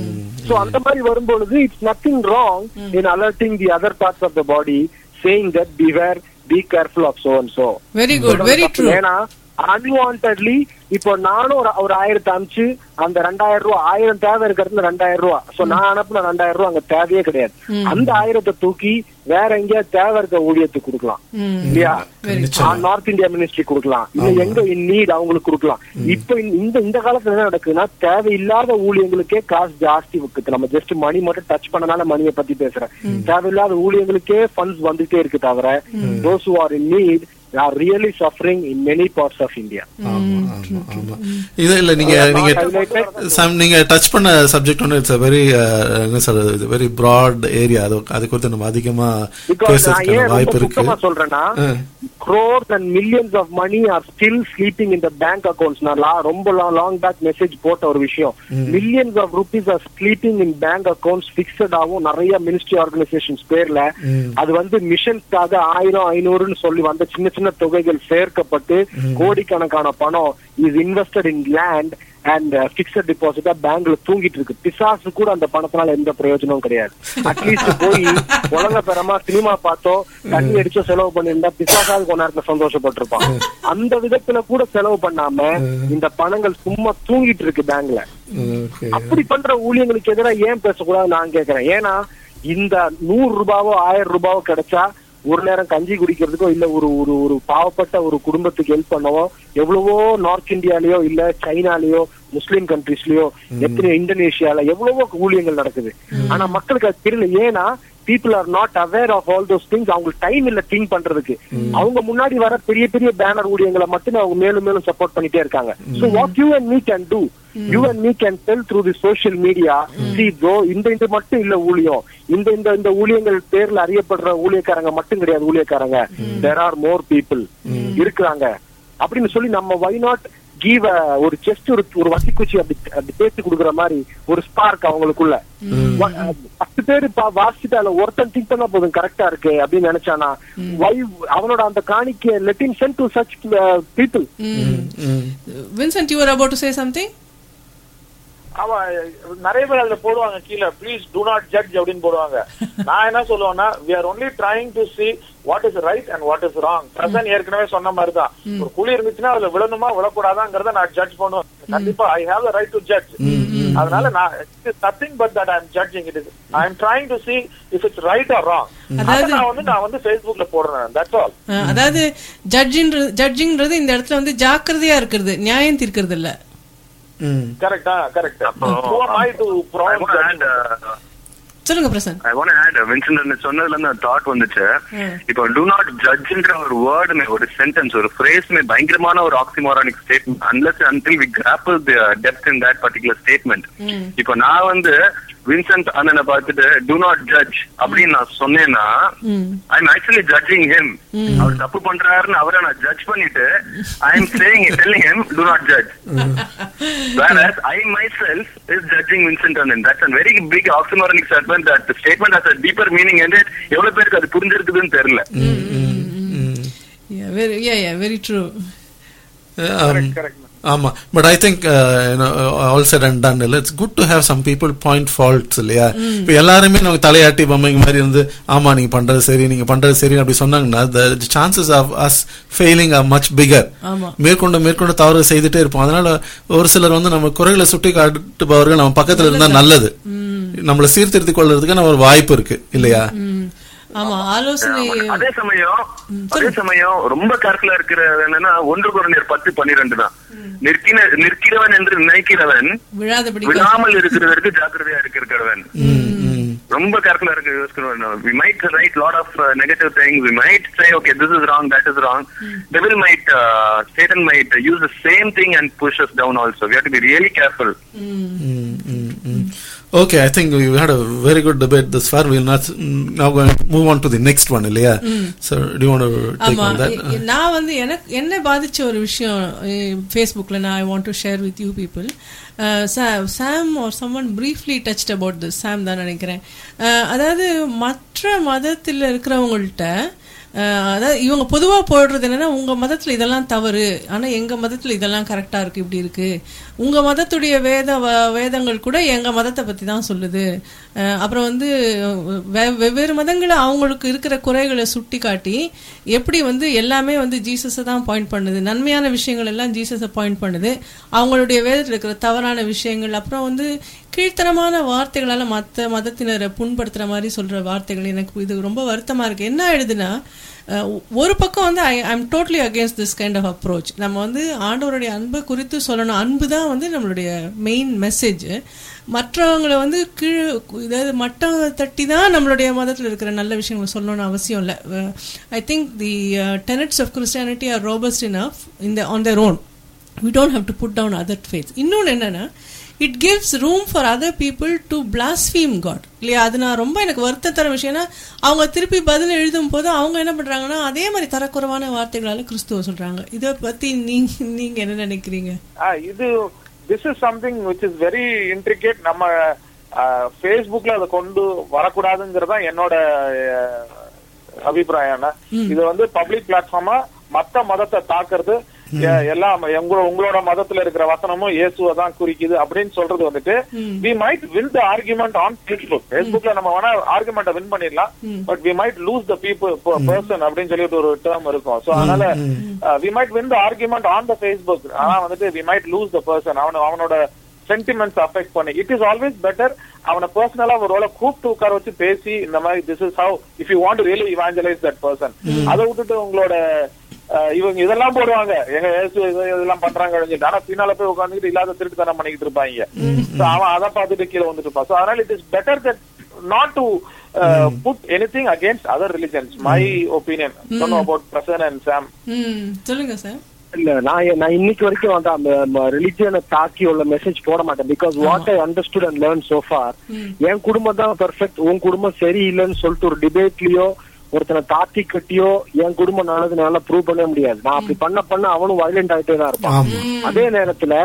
சோ அந்த மாதிரி வரும்பொழுது it's nothing wrong in alerting the other parts of the body saying that beware be careful of so and so very good very true ஏன்னா அன்வான்டட்லி இப்போ நானும் ஒரு ஒரு ஆயிரத்தை அனுப்பிச்சு அந்த ரெண்டாயிரம் ரூபா ஆயிரம் தேவை இருக்கிறதுல ரெண்டாயிரம் ரூபா சோ நான் அனுப்புன ரெண்டாயிரம் ரூபா அங்க தேவையே கிடையாது அந்த ஆயிரத்தை தூக்கி வேற எங்கேயா தேவை இருக்க ஊழியத்துக்கு கொடுக்கலாம் இல்லையா நார்த் இந்தியா மினிஸ்ட்ரி கொடுக்கலாம் இல்ல எங்க இன் நீட் அவங்களுக்கு கொடுக்கலாம் இப்ப இந்த- இந்த இந்த காலத்துல என்ன நடக்குதுன்னா தேவையில்லாத ஊழியங்களுக்கே காசு ஜாஸ்தி இருக்குது நம்ம ஜஸ்ட் மணி மட்டும் டச் பண்ணனால மணியை பத்தி பேசுறேன் தேவையில்லாத ஊழியங்களுக்கே ஃபண்ட்ஸ் வந்துட்டே இருக்கு தவிர those who are in need are really suffering in many parts of India. ஆமா ஆமா ஆமா இது இல்ல நீங்க நீங்க சம் நீங்க டச் பண்ண சப்ஜெக்ட் ஒன்று இட்ஸ் வெரி என்ன சொல்றது வெரி பிராட் ஏரியா அது அது குறித்து நம்ம அதிகமா Because நான் பேசுறதுக்கான ஏன் வாய்ப்பு ரொம்ப இருக்கு சுத்தமா சொல்றேன்னா crores and millions of money are still sleeping in the bank accounts நான் லா- ரொம்ப லாங் பேக் மெசேஜ் போட்ட ஒரு விஷயம் millions of rupees are sleeping in bank accounts fixed ஆகும் நிறைய மினிஸ்ட்ரி ஆர்கனைசேஷன்ஸ் பேர்ல அது வந்து மிஷன்ஸ்க்காக ஆயிரம் ஐநூறுன்னு சொல்லி வந்த சின்ன சின்ன தொகைகள் சேர்க்கப்பட்டு கோடிக்கணக்கான பணம் is invested in land and fixed டெபாசிட்டா பேங்க்ல தூங்கிட்டு இருக்கு பிசாசு கூட அந்த பணத்தினால எந்த பிரயோஜனமும் கிடையாது அட்லீஸ்ட் போய் உலக பெறமா சினிமா பார்த்தோம் தண்ணி அடிச்சோ செலவு பண்ணியிருந்தா பிசாசாவது கொஞ்ச நேரத்துல சந்தோஷப்பட்டிருப்பான் அந்த விதத்துல கூட செலவு பண்ணாம இந்த பணங்கள் சும்மா தூங்கிட்டு இருக்கு பேங்க்ல ஓகே அப்படி பண்ற ஊழியங்களுக்கு எதிராக ஏன் பேசக்கூடாது நான் கேக்குறேன் ஏன்னா இந்த நூறு ரூபாவோ ஆயிரம் ரூபாவோ கிடைச்சா ஒரு நேரம் கஞ்சி குடிக்கிறதுக்கோ இல்ல ஒரு ஒரு ஒரு பாவப்பட்ட ஒரு குடும்பத்துக்கு ஹெல்ப் பண்ணவோ எவ்வளவோ நார்த் இந்தியாலயோ இல்ல சைனாலயோ முஸ்லீம் கண்ட்ரீஸ்லயோ எத்தனையோ இந்தோனேஷியால எவ்வளவோ ஊழியங்கள் நடக்குது ஆனா மக்களுக்கு அது தெரியல ஏன்னா people are not aware of all those things அவங்களுக்கு டைம் இல்ல திங்க் பண்றதுக்கு அவங்க முன்னாடி வர பெரிய பெரிய பேனர் ஊழியங்களை மட்டும் அவங்க மேலும் மேலும் சப்போர்ட் பண்ணிட்டே இருக்காங்க so what you and me can do you and me can tell through the social media சி தோ இந்த இந்த மட்டும் இல்ல ஊழியம் இந்த இந்த இந்த ஊழியங்கள் பேர்ல அறியப்படுற ஊழியக்காரங்க மட்டும் கிடையாது ஊழியக்காரங்க தேர் ஆர் மோர் பீப்புள் இருக்கிறாங்க அப்படின்னு சொல்லி நம்ம வை நாட் கீவ் ஒரு செஸ்ட் ஒரு ஒரு வசிக்குச்சி அப்படி அப்படி பேசி கொடுக்குற மாதிரி ஒரு ஸ்பார்க் அவங்களுக்குள்ள வ- பத்து பேரு பா- வாசிச்சுட்டு அதுல ஒருத்தன் திங்க் பண்ணா போதும் கரெக்டா இருக்கு அப்படின்னு நினைச்சானா வை அவனோட அந்த காணிக்க லெட்டின் sent to such people Vincent you are about to say something அவன் நிறைய பேர் அதுல போடுவாங்க கீழே ப்ளீஸ் டூ நாட் ஜட்ஜ் அப்படின்னு போடுவாங்க நான் என்ன சொல்லுவேன்னா we are only trying to see what is right and what is wrong Prasan ஏற்கனவே சொன்ன மாதிரி தான் ஒரு குழி இருந்துச்சுன்னா அதுல விழணுமா விழக்கூடாதாங்கிறத நான் ஜட்ஜ் பண்ணுவேன் கண்டிப்பா I have the right to judge அதனால நான் nothing but that I am judging it is I am trying to see if it's right or wrong அதாவது- நான் வந்து நான் வந்து ஃபேஸ்புக்ல போடுறேன் தட்ஸ் ஆல் அஹ், அதாவது ஜட்ஜின்றது ஜட்ஜிங்ன்றது இந்த இடத்துல வந்து ஜாக்கிரதையா இருக்கிறது நியாயம் தீர்க்கிறது இல்ல ம் கரெக்டா correct who am I to I pronounce want to judgment? add, uh, சொல்லுங்க Prashanth I want to add, Vincent சொன்னதுல இருந்து தாட் வந்துச்சு ம். இப்போ டூ நாட் ஜட்ஜ்ன்ற ஒரு வேர்டுமே ஒரு சென்டென்ஸ் ஒரு ஃப்ரேஸ்மே பயங்கரமான ஒரு oxymoronic statement unless until we grapple the depth in that particular statement இப்போ நான் வந்து வின்சென்ட் அண்ணனை பார்த்துட்டு டூ நாட் ஜட்ஜ் அப்படின்னு நான் சொன்னேன்னா I am actually judging him அவர் தப்பு பண்றாருன்னு அவரை நான் ஜட்ஜ் பண்ணிட்டு I am saying telling him to not judge Whereas I myself is judging Vincent Anand. That's a very big oxymoronic statement that the statement has a deeper meaning in it. எவ்வளவு பேருக்கு அது புரிஞ்சிருக்குதுன்னு தெரியல very yeah yeah very true Um, ஆமா but I think all said and done இல்ல it's good to have some people point faults இல்லையா இப்போ எல்லாருமே நம்ம தலையாட்டி பொம்மைங்க மாதிரி இருந்து ஆமா நீங்க பண்றது சரி நீங்க பண்றது சரி அப்படி சொன்னாங்கன்னா the chances of us failing are much bigger ஆமா மேற்கொண்டு மேற்கொண்டு தவறு செய்துட்டே இருப்போம் அதனால ஒரு சிலர் வந்து நம்ம குறைகளை சுட்டி காட்டுபவர்கள் நம்ம பக்கத்துல இருந்தா நல்லது நம்மளை சீர்திருத்திக் கொள்றதுக்கு நம்ம ஒரு வாய்ப்பு இருக்கு இல்லையா ம். ஆமா ஆலோசனை அதே சமயம் அதே சமயம் ரொம்ப கேர்ஃபுல்லா இருக்கிறது என்னன்னா ஒன்று குறைஞர் பத்து பன்னிரெண்டு தான் நிற்கின நிற்கிறவன் என்று நினைக்கிறவன் விழாதபடி விழாமல் இருக்கிறதற்கு ஜாக்கிரதையா இருக்கிறவன் ரொம்ப கேர்ஃபுல்லா இருக்கு யோசிக்கணும் we might write lot of negative thing we might say okay this is wrong that is wrong devil might Satan might use the same thing and push us down also we have to be really careful Okay, I think we had a very good debate this far. We'll not mm, now going to move on to the next one, இல்லையா? So, do you want to take ஆமா on that? எ- நான் வந்து எனக்கு என்ன பாதிச்ச ஒரு விஷயம் ஃபேஸ்புக்ல நான் I want to share with you people Sam are someone briefly touched about this Sam தான் நினைக்கிறேன் அஹ், அதாவது மற்ற மதத்தில் இருக்கிறவங்கள்ட்ட அஹ், அதாவது இவங்க பொதுவா போடுறது என்னன்னா உங்க மதத்துல இதெல்லாம் தவறு ஆனா எங்க மதத்துல இதெல்லாம் கரெக்டா இருக்கு இப்படி இருக்கு உங்க மதத்துடைய வேத வ- வேதங்கள் கூட எங்க மதத்தை பத்தி தான் சொல்லுது அஹ், அப்புறம் வந்து வெ- வெவ்வேறு மதங்களை அவங்களுக்கு இருக்கிற குறைகளை சுட்டி காட்டி எப்படி வந்து எல்லாமே வந்து ஜீசஸை தான் பாயிண்ட் பண்ணுது நன்மையான விஷயங்கள் எல்லாம் ஜீசஸை பாயிண்ட் பண்ணுது அவங்களுடைய வேதத்தில் இருக்கிற தவறான விஷயங்கள் அப்புறம் வந்து கீழ்த்தனமான வார்த்தைகளால மற்ற மதத்தினரை புண்படுத்துற மாதிரி சொல்ற வார்த்தைகள் எனக்கு இது ரொம்ப வருத்தமா இருக்கு என்ன ஆயிடுதுன்னா அஹ், ஒரு பக்கம் வந்து I I'm totally against this kind of approach நம்ம வந்து ஆண்டவருடைய அன்பை குறித்து சொல்லணும் அன்பு தான் வந்து நம்மளுடைய மெயின் மெசேஜ் மற்றவங்களை வந்து கீழே இதாவது மட்டம் தட்டி தான் நம்மளுடைய மதத்தில் இருக்கிற நல்ல விஷயங்களை சொல்லணும்னு அவசியம் இல்லை I think the tenets of Christianity are robust enough இந்த on their own we don't have to put down other faiths இன்னொன்று என்னன்னா it gives room for other people to blaspheme God இல்லையா அது நான் ரொம்ப எனக்கு வருத்த தர விஷயம்னா அவங்க திருப்பி பதில் எழுதும் போது அவங்க என்ன பண்றாங்கன்னா அதே மாதிரி தரக்குறைவான வார்த்தைகளால கிறிஸ்துவ சொல்றாங்க இதை பத்தி நீங்க நீங்க என்ன நினைக்கிறீங்க ஆ, இது this is something which is very intricate நம்ம ஃபேஸ்புக்ல அதை கொண்டு வரக்கூடாதுங்கிறதா என்னோட அஹ், அபிப்பிராயம் இது வந்து பப்ளிக் பிளாட்ஃபார்மா மத்த மதத்தை தாக்குறது எ- எல்லாம் உங்களோட உங்களோட மதத்துல இருக்கிற வசனமும் இயேசுவை தான் குறிக்குது அப்படின்னு சொல்றது வந்துட்டு we might win the argument on Facebook ஃபேஸ்புக்ல நம்ம வேணா ஆர்குமெண்ட்டை வின் பண்ணிடலாம் but we might lose the people person அப்படின்னு சொல்லிட்டு ஒரு டேர்ம் இருக்கும் சோ அதனால we might win the argument on the Facebook ஆனா வந்துட்டு we might lose the person அவன அவனோட சென்டிமெண்ட்ஸ் அஃபெக்ட் பண்ணி இட் இஸ் ஆல்வேஸ் பெட்டர் அவனை பர்சனலா ஒரு ரோல கூப்பிட்டு உட்கார வச்சு பேசி இந்த மாதிரி this is how if you want really evangelize that person அதை விட்டுட்டு உங்களோட அஹ், இவங்க இதெல்லாம் போடுவாங்க எங்க இயேசு இது- இதெல்லாம் பண்றாங்க சொல்லிட்டு. ஆனா பின்னால போய் உட்காந்துட்டு இல்லாத திருட்டுத்தனம் பண்ணிக்கிட்டு இருப்பாங்க So, அவன் அதை பார்த்துட்டு கீழே வந்துட்டு இருப்பான் So, அதனால it is better that not to put any thing against other religions my opinion சொன்னோம் அபவுட் பிரசன் அண்ட் சாம் ம் சொல்லுங்க சார் இல்ல நான் நான் இன்னைக்கு வரைக்கும் வந்து அந்த ரிலிஜியனை தாக்கி உள்ள மெசேஜ் போட மாட்டேன் because what I understood and learn so far என் குடும்பம் தான் பெர்ஃபெக்ட் உன் குடும்பம் சரியில்லைன்னு சொல்லிட்டு ஒரு டிபேட்லயோ ஒருத்தனை தாத்தி கட்டியோ என் குடும்பம் நல்லது நல்லா ப்ரூவ் பண்ண முடியாது நான் அப்படி பண்ண பண்ண அவனும் வயலண்ட் ஆயிட்டே தான் இருப்பான் ஆமா அதே நேரத்துல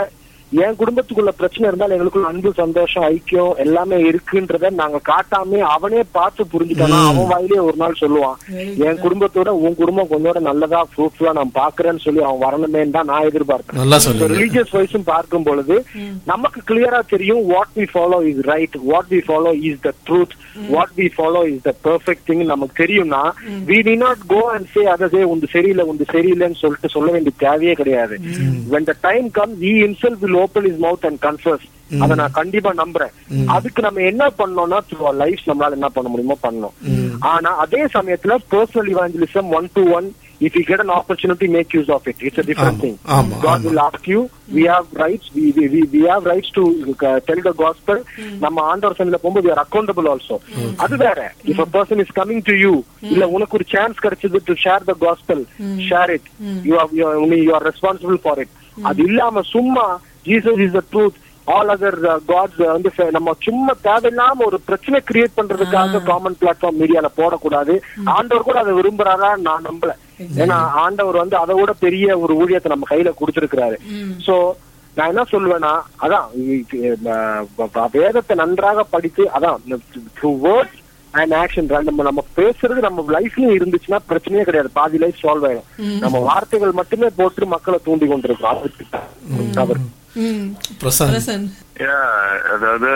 என் குடும்பத்துக்குள்ள பிரச்சனை இருந்தாலும் எங்களுக்குள்ள அன்பு சந்தோஷம் ஐக்கியம் எல்லாமே இருக்குன்றத நாங்க காட்டாம அவனே பார்த்து புரிஞ்சுட்டானா அவன் வாயிலே ஒரு நாள் சொல்லுவான் என் குடும்பத்தோட உன் குடும்பம் கொஞ்சோட நல்லதா ஃப்ரூட்ஃபுல்லா நான் பாக்குறேன்னு சொல்லி அவன் வரணுமேன்னு தான் நான் எதிர்பார்க்கிறேன் நல்லா சொன்னீங்க ரிலீஜியஸ் வைஸும் பார்க்கும் பொழுது நமக்கு கிளியரா தெரியும் what we follow is right what we follow is the truth what we follow is the perfect thing நமக்கு தெரியும்னா we do not go and say அதே உண்டு சரியில்லை உண்டு சரியில்லைன்னு சொல்லிட்டு சொல்ல வேண்டிய தேவையே கிடையாது when the time comes he himself will open his mouth and confess அத நான் கண்டிப்பா நம்புறேன் அதுக்கு நம்ம என்ன பண்ணோம்னா through our lives நம்மளால என்ன பண்ண முடியுமோ பண்ணணும் ஆனா அதே சமயத்துல personal evangelism one to one if you get an opportunity make use of it it's a different ஆமா, thing ஆமா, god ஆமா. will ask you we have rights we we we, we have rights to uh, tell the gospel நம்ம ஆண்டவர் சந்தில போகும்போது we are accountable also அது வேற if a person is coming to you இல்ல உனக்கு ஒரு சான்ஸ் கிடைச்சது to share the gospel share it you are you are, you are responsible for it அது இல்லாம சும்மா Jesus is the truth all other gods வந்து ஃப- நம்ம சும்மா தேவையில்லாம ஒரு பிரச்சனை கிரியேட் பண்றதுக்காக காமன் பிளாட்ஃபார்ம் மீடியால போடக்கூடாது ஆண்டவர் கூட அதை விரும்புறாரா நான் நம்பல ஏன்னா ஆண்டவர் வந்து அதை விட பெரிய ஒரு ஊழியத்தை நம்ம கையில கொடுத்திருக்கிறாரு சோ நான் என்ன சொல்லுவேன்னா அதான் இ- இ- ம- வ- வேதத்தை நன்றாக படித்து அதான் வேர்ட்ஸ் அண்ட் ஆக்ஷன் நம்ம நம்ம பேசுறது நம்ம லைஃப்லயும் இருந்துச்சுன்னா பிரச்சனையே கிடையாது பாதி லைஃப் சால்வ் ஆயிடும் நம்ம வார்த்தைகள் மட்டுமே போட்டு மக்களை தூண்டி கொண்டிருக்கோம் அது தவறு ம் பிரசாந்த் பிரசன் Yeah, அதாவது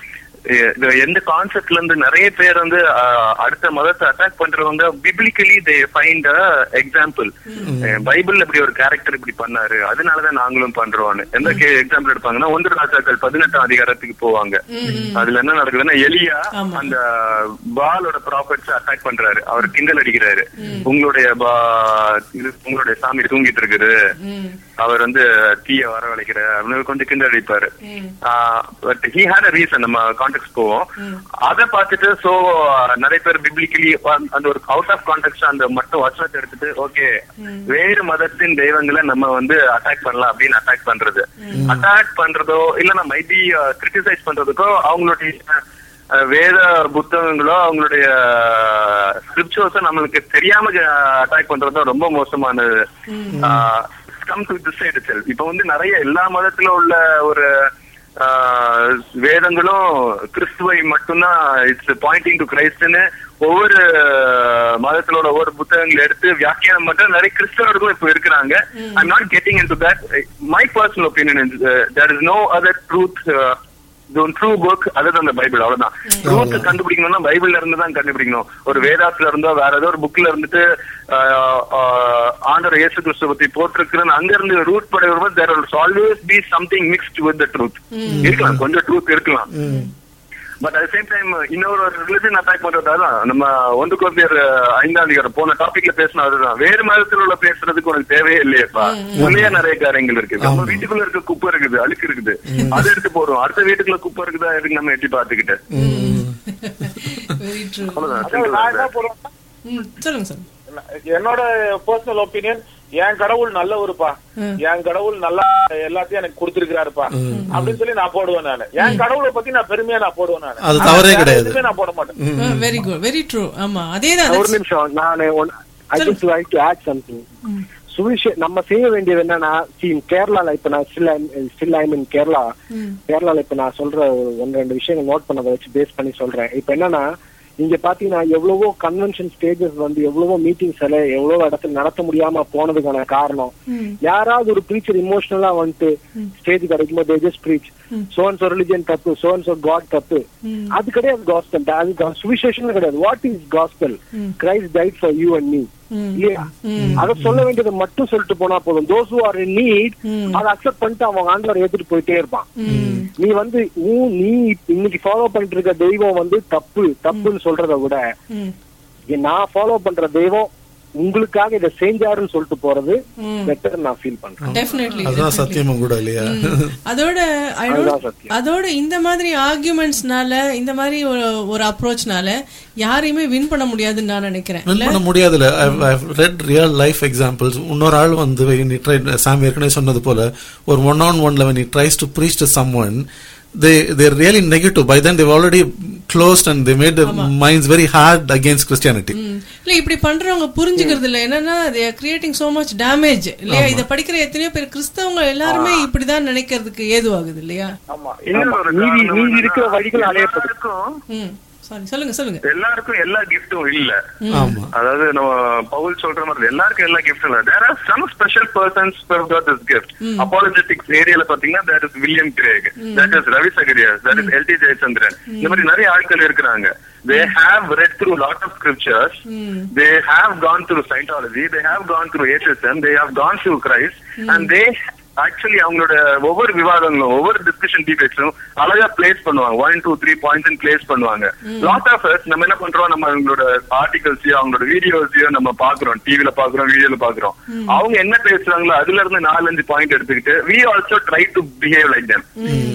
எ- இது எந்த கான்செப்ட்ல இருந்து நிறைய பேர் வந்து அஹ், அடுத்த மதத்தை அட்டாக் பண்றவங்க biblically they find example Bible இப்படி ஒரு கேரக்டர் இப்படி பண்ணாரு அதனாலதான் நாங்களும் பண்றோம்னு எந்த எக்ஸாம்பிள் எடுப்பாங்கன்னா ஒன்று ராஜாக்கள் பதினெட்டாம் அதிகாரத்துக்கு போவாங்க அதுல என்ன நடக்குதுன்னா எலியா ஆமா. அந்த பாலோட ப்ராஃபிட்ஸ் அட்டாக் பண்றாரு அவர் கிண்டல் அடிக்கிறாரு உங்களுடைய பா- இது உங்களுடைய சாமி தூங்கிட்டு இருக்குது அவர் வந்து தீய வரவழைக்கிற அப்படின்னு கொஞ்சம் கிண்டல் அடிப்பாரு but he had a reason நம்ம கான்டெக்ட் போவோம் அதை பார்த்துட்டு சோ நிறைய பேர் பிப்ளிக்கலி அந்த ஒரு அவுட் ஆஃப் கான்டெக்ட் அந்த மட்டும் வசனத்தை எடுத்துட்டு ஓகே வேறு மதத்தின் தெய்வங்களை நம்ம வந்து அட்டாக் பண்ணலாம் அப்படின்னு அட்டாக் பண்றது அட்டாக் பண்றதோ இல்ல மைபி கிரிட்டிசைஸ் பண்றதுக்கோ அவங்களுடைய அஹ், வேத புத்தகங்களோ அவங்களுடைய ஸ்கிரிப்சர்ஸோ நம்மளுக்கு தெரியாம அட்டாக் பண்றதோ ரொம்ப மோசமானது கம் டு திஸ் சைடு செல் இப்ப வந்து நிறைய எல்லா மதத்துல உள்ள ஒரு ஆஹ், வேதங்களும் கிறிஸ்துவை மட்டும்தான் இட்ஸ் பாயிண்டிங் டு கிரைஸ்ட்னு ஒவ்வொரு மதத்திலோட ஒவ்வொரு புத்தகங்கள் எடுத்து வியாக்கியானம் மட்டும் நிறைய கிறிஸ்தவர்களும் இப்ப இருக்கிறாங்க I not getting in to that my personal opinion there is no other truth true book other அந்த பைபிள் அவ்வளவுதான் ட்ரூத் கண்டுபிடிக்கணும்னா பைபிள்ல இருந்து தான் கண்டுபிடிக்கணும் ஒரு வேதாத்துல இருந்தோ வேற ஏதோ ஒரு புக்ல இருந்துட்டு ஆஹ், ஆஹ், ஆண்டவர் இயேசு கிறிஸ்துவ பத்தி போட்டிருக்கிறேன்னு அங்க இருந்து ரூட் படை வரும்போது there will always be something mixed with the truth இருக்கலாம் கொஞ்சம் ட்ரூத் இருக்கலாம் பட் அட் சேம் டைம் இன்னொரு ஒரு ரிலிஜன் அட்டாக் பண்றதாதான் நம்ம ஒன்று கோபியர் ஐந்தாம் அதிகாரம் போன டாபிக்ல பேசின அதுதான் வேறு மதத்தில் உள்ள பேசுறதுக்கு உனக்கு தேவையே இல்லையேப்பா உள்ளே நிறைய காரியங்கள் இருக்கு நம்ம வீட்டுக்குள்ள இருக்க குப்பை இருக்குது அழுக்கு இருக்குது அதை எடுத்து போடுறோம் அடுத்த வீட்டுக்குள்ள குப்பை இருக்குதா எதுக்கு நம்ம எட்டி பாத்துக்கிட்டு வெரி ட்ரூ அவ்வளவுதான் அதாவது நான் என்ன simple சொல்றேன் ம் சொல்லுங்க சார் என்னோட பர்சனல் ஒப்பீனியன் என் கடவுள் நல்லவருப்பா என் கடவுள் நல்லா எல்லாத்தையும் எனக்கு கொடுத்திருக்கிறாருப்பா அப்படின்னு சொல்லி நான் போடுவேன் நானு என் கடவுளை பத்தி நான் பெருமையா நான் போடுவேன் நானு அது ஆனா தவறே வேற கிடையாது. எதுவுமே நான் போட மாட்டேன் வெரி குட் வெரி ட்ரூ ஆமா அதேதான் ஒரு நிமிஷம் நான் I just like to add something சுவிஷே நம்ம செய்ய வேண்டியது என்னன்னா see, in கேரளால இப்ப நான் still still I mean Kerala கேரளால இப்ப நான் சொல்ற ஒன்று ரெண்டு விஷயங்கள் நோட் பண்ணதை வச்சு பேஸ் பண்ணி சொல்றேன் இப்ப என்னன்னா இங்க பாத்தீங்கன்னா எவ்வளவோ கன்வென்ஷன் ஸ்டேஜஸ் வந்து எவ்வளவோ மீட்டிங்ஸ் எல்லாம் எவ்வளவோ இடத்துல நடத்த முடியாம போனதுக்கான காரணம் யாராவது ஒரு ப்ரீச்சர் இமோஷனலா வந்துட்டு ஸ்டேஜ் கிடைக்கும் போது just preach so and so religion தப்பு சோன் சோ காட் தப்பு அது கிடையாது காஸ்பல் அது கா- சுவிசேஷன் கிடையாது what is gospel Christ died for you and me இல்லையா அத சொல்ல வேண்டியதை மட்டும் சொல்லிட்டு போனா போதும் those who are in need அதை அக்செப்ட் பண்ணிட்டு அவன் ஆண்டவர் ஏத்துட்டு போயிட்டே இருப்பான் நீ வந்து ஊ- நீ இன்னைக்கு ஃபாலோ பண்ணிட்டு இருக்க தெய்வம் வந்து தப்பு தப்புன்னு சொல்றதை விட இங்க நான் ஃபாலோ பண்ற தெய்வம் உங்களுக்காக இதை செஞ்சாருன்னு சொல்லிட்டு போறது பெட்டர் நான் ஃபீல் பண்றேன் டெஃபினெட்லி அதுதான் சத்தியமும் கூட இல்லையா அதோட I don't- அதுதான் சத்தியம். அதோட இந்த மாதிரி ஆர்குமெண்ட்ஸ்னால இந்த மாதிரி ஒரு ஒரு அப்ரோச்னால யாரையுமே வின் பண்ண முடியாதுன்னு நான் நினைக்கிறேன் வின் பண்ண முடியாதுல ரெட் ரியல் லைஃப் எக்ஸாம்பிள்ஸ் இன்னொரு ஆள் வந்து when he tried- சாம் ஏற்கனவே சொன்னது போல ஒரு ஒன் ஆன் ஒன்ல when he tries to preach to someone they they're really negative. By then they've already closed and they made their minds very hard against Christianity. ம். இல்ல இப்படி பண்றவங்க புரிஞ்சுக்கிறது இல்ல என்னன்னா they are creating so much damage இல்லையா இத படிக்கிற எத்தனையோ பேர் கிறிஸ்தவங்க எல்லாருமே இப்படிதான் நினைக்கிறதுக்கு ஏதுவாகுது இல்லையா ஆமா இன்னொரு ஆமா. மீதி- காரணம் மீதி இருக்கிற என்னன்னா, வழிகள் அலையப்படும். எல்லாருக்கும் ம் சாரி சொல்லுங்க சொல்லுங்க எல்லாருக்கும் எல்லா கிஃப்டும் இல்ல ஆமா அதாவது நம்ம பவுல் சொல்ற மாதிரி எல்லாருக்கும் எல்லா கிஃப்டும் இல்ல there are some special persons got this gift apologetics ஏரியால பாத்தீங்கன்னா there is William Craig that is Ravi Zacharias that is LD Jayachandran இந்த மாதிரி நிறைய ஆட்கள் இருக்கிறாங்க they have read through lot of scriptures they have gone through Scientology they have gone through atheism they have gone through Christ and they actually அவங்களோட ஒவ்வொரு விவாதங்களும் ஒவ்வொரு discussion டிபேட்ஸும் அழகா பிளேஸ் பண்ணுவாங்க one two three points place பண்ணுவாங்க lot of நம்ம என்ன பண்றோம் நம்ம அவங்களோட ஆர்டிகல்ஸையோ அவங்களோட வீடியோஸையோ நம்ம பாக்குறோம் டிவில பாக்குறோம் வீடியோல பாக்குறோம் அவங்க என்ன பேசுறாங்களோ அதுல இருந்து நாலஞ்சு பாயிண்ட் எடுத்துக்கிட்டு we also try to behave like them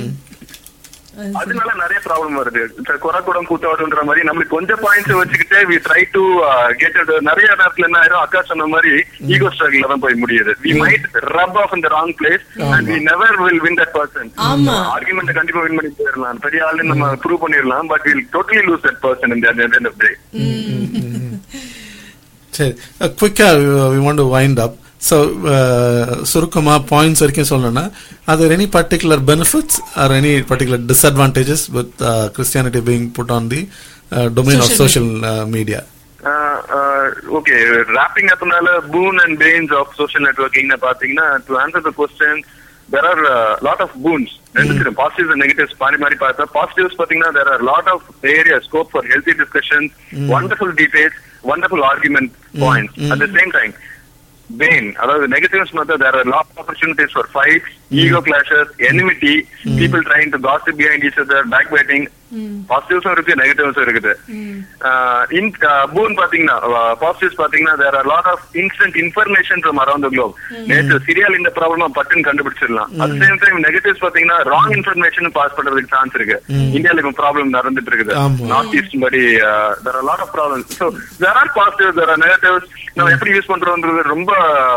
அதனால நிறைய ப்ராப்ளம் வருது குறை குடம் கூத்தாடுன்ற மாதிரி நம்மளுக்கு கொஞ்சம் பாயிண்ட்ஸ் வச்சுக்கிட்டே வி ட்ரை டு கெட் நிறைய நேரத்துல என்ன ஆயிரும் அக்கா சொன்ன மாதிரி ஈகோ ஸ்ட்ரகிள் தான் போய் முடியுது வி மைட் ரப் ஆஃப் இந்த wrong place and we never will win that person ஆமா. ஆர்குமெண்ட் கண்டிப்பா வின் பண்ணி போயிடலாம் பெரிய ஆளு நம்ம ப்ரூவ் பண்ணிடலாம் but will totally lose that person இந்த எண்ட் ஆஃப் டே சரி குவிக்கா we want to wind up so சுருக்கமா பாயிண்ட்ஸ் வரைக்கும் சொல்லணும்னா are there any particular benefits or any particular disadvantages with uh, Christianity being put on the uh, domain of Social social uh, media? Okay wrapping அப்னால boon and pains of social networking பாத்தீங்கன்னா to answer the question there are lot of boons ரெண்டு positives and negatives மாறி மாறி பார்த்தா positives பாத்தீங்கன்னா there are lot of area scope for healthy discussions wonderful debates wonderful argument points at the same time pain. அதாவது negatives பார்த்தா there are lot of opportunities for fights, ego clashes, enmity, people trying to gossip behind each other, backbiting. பாசிட்டிவ்ஸும் இருக்கு நெகட்டிவ்ஸும் இருக்குது in boon பாத்தீங்கன்னா positives பாத்தீங்கன்னா there are lot of instant information from around the globe நேற்று சிரியால் இந்த problem பட்டுன்னு கண்டுபிடிச்சிடலாம் அட் சேம் டைம் நெகட்டிவ்ஸ் பாத்தீங்கன்னா ராங் இன்ஃபர்மேஷன் பாஸ் பண்றதுக்கு சான்ஸ் இருக்கு இந்தியால இப்ப ப்ராப்ளம் நடந்துட்டு இருக்குது ஆமா. நார்த் ஈஸ்ட் படி there are lot of problem so there are positive there are negatives நம்ம எப்படி யூஸ் பண்றோம்ன்றது ரொம்ப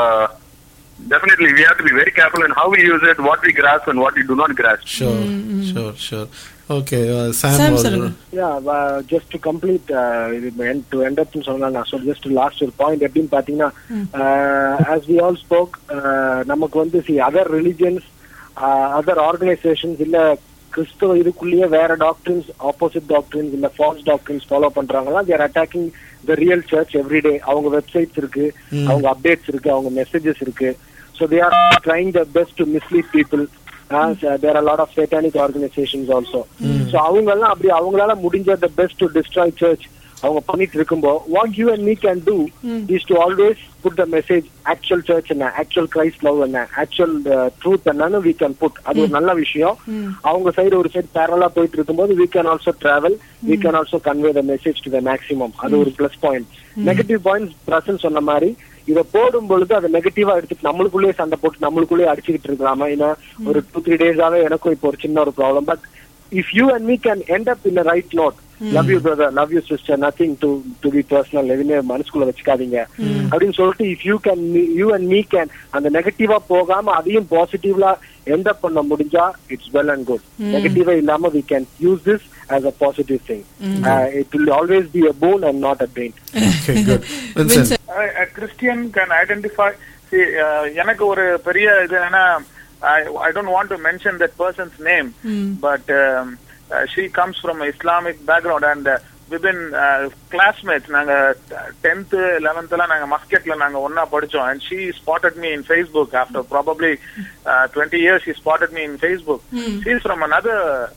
definitely we have to be very careful in how we use it, what we grasp and what we do not grasp. Sure, sure, sure. Okay, uh, Sam. Sam, or- சொல்லுங்க. Yeah, uh, just to complete uh, இது end to end up சொன்னா so just last ஒரு point எப்படின்னு பாத்தீங்கன்னா uh, as we all spoke uh, நமக்கு வந்து see other religions uh, other organizations இல்ல கிறிஸ்துவ இதுக்குள்ளேயே வேற டாக்டரின்ஸ் ஆப்போசிட் டாக்டரின்ஸ் இல்ல ஃபால்ஸ் டாக்டரின்ஸ் ஃபாலோ பண்றாங்களா there attacking the real church everyday அவங்க வெப்சைட்ஸ் இருக்கு அவங்க அப்டேட்ஸ் இருக்கு அவங்க மெசேஜஸ் இருக்கு so they are trying the best to mislead people there are lot of satanic organisations also so அவங்க எல்லாம் அப்படி அவங்களால முடிஞ்ச the best to destroy church அவங்க பண்ணிட்டு இருக்கும்போ what you and me can do is to always put the message actual search என்ன actual Christ love என்ன ஆக்சுவல் ட்ரூத் என்னன்னு வி கேன் புட் அது ஒரு நல்ல விஷயம் அவங்க சைடு ஒரு சைடு பேரலா போயிட்டு இருக்கும்போது we can also travel we can also convey the message to the maximum அது ஒரு plus point negative points Prasan சொன்ன மாதிரி இத போடும் பொழுது அதை நெகட்டிவா எடுத்துட்டு நம்மளுக்குள்ளேயே சண்டை போட்டு நம்மளுக்குள்ளேயே அடிச்சுக்கிட்டு இருக்கலாமா ஏன்னா ஒரு டூ த்ரீ டேஸாவே எனக்கும் இப்போ ஒரு சின்ன ஒரு problem but if you and me can end up in right note love you brother love you sister nothing to to be personal எதுவுமே மனசுக்குள்ள வச்சுக்காதீங்க அப்படின்னு சொல்லிட்டு if you can you and me can அந்த நெகட்டிவா போகாம அதையும் பாசிட்டிவ்லா எண்ட் அப் பண்ண முடிஞ்சா இட்ஸ் வெல் அண்ட் குட் நெகட்டிவா இல்லாம we can use this as a positive thing. Uh, it will always be a boon and not a bane. Okay, good. Vincent. Vincent. a Christian can identify see uh, எனக்கு ஒரு பெரிய இது என்னன்னா I I don't want to mention that person's name but um, uh, she comes from a Islamic background and uh, we've been uh, classmates நாங்க 10th 11th எல்லாம் நாங்க மஸ்கெட்ல நாங்க ஒண்ணா படிச்சோம் and she spotted me in Facebook after probably uh, 20 years she spotted me in Facebook she's from another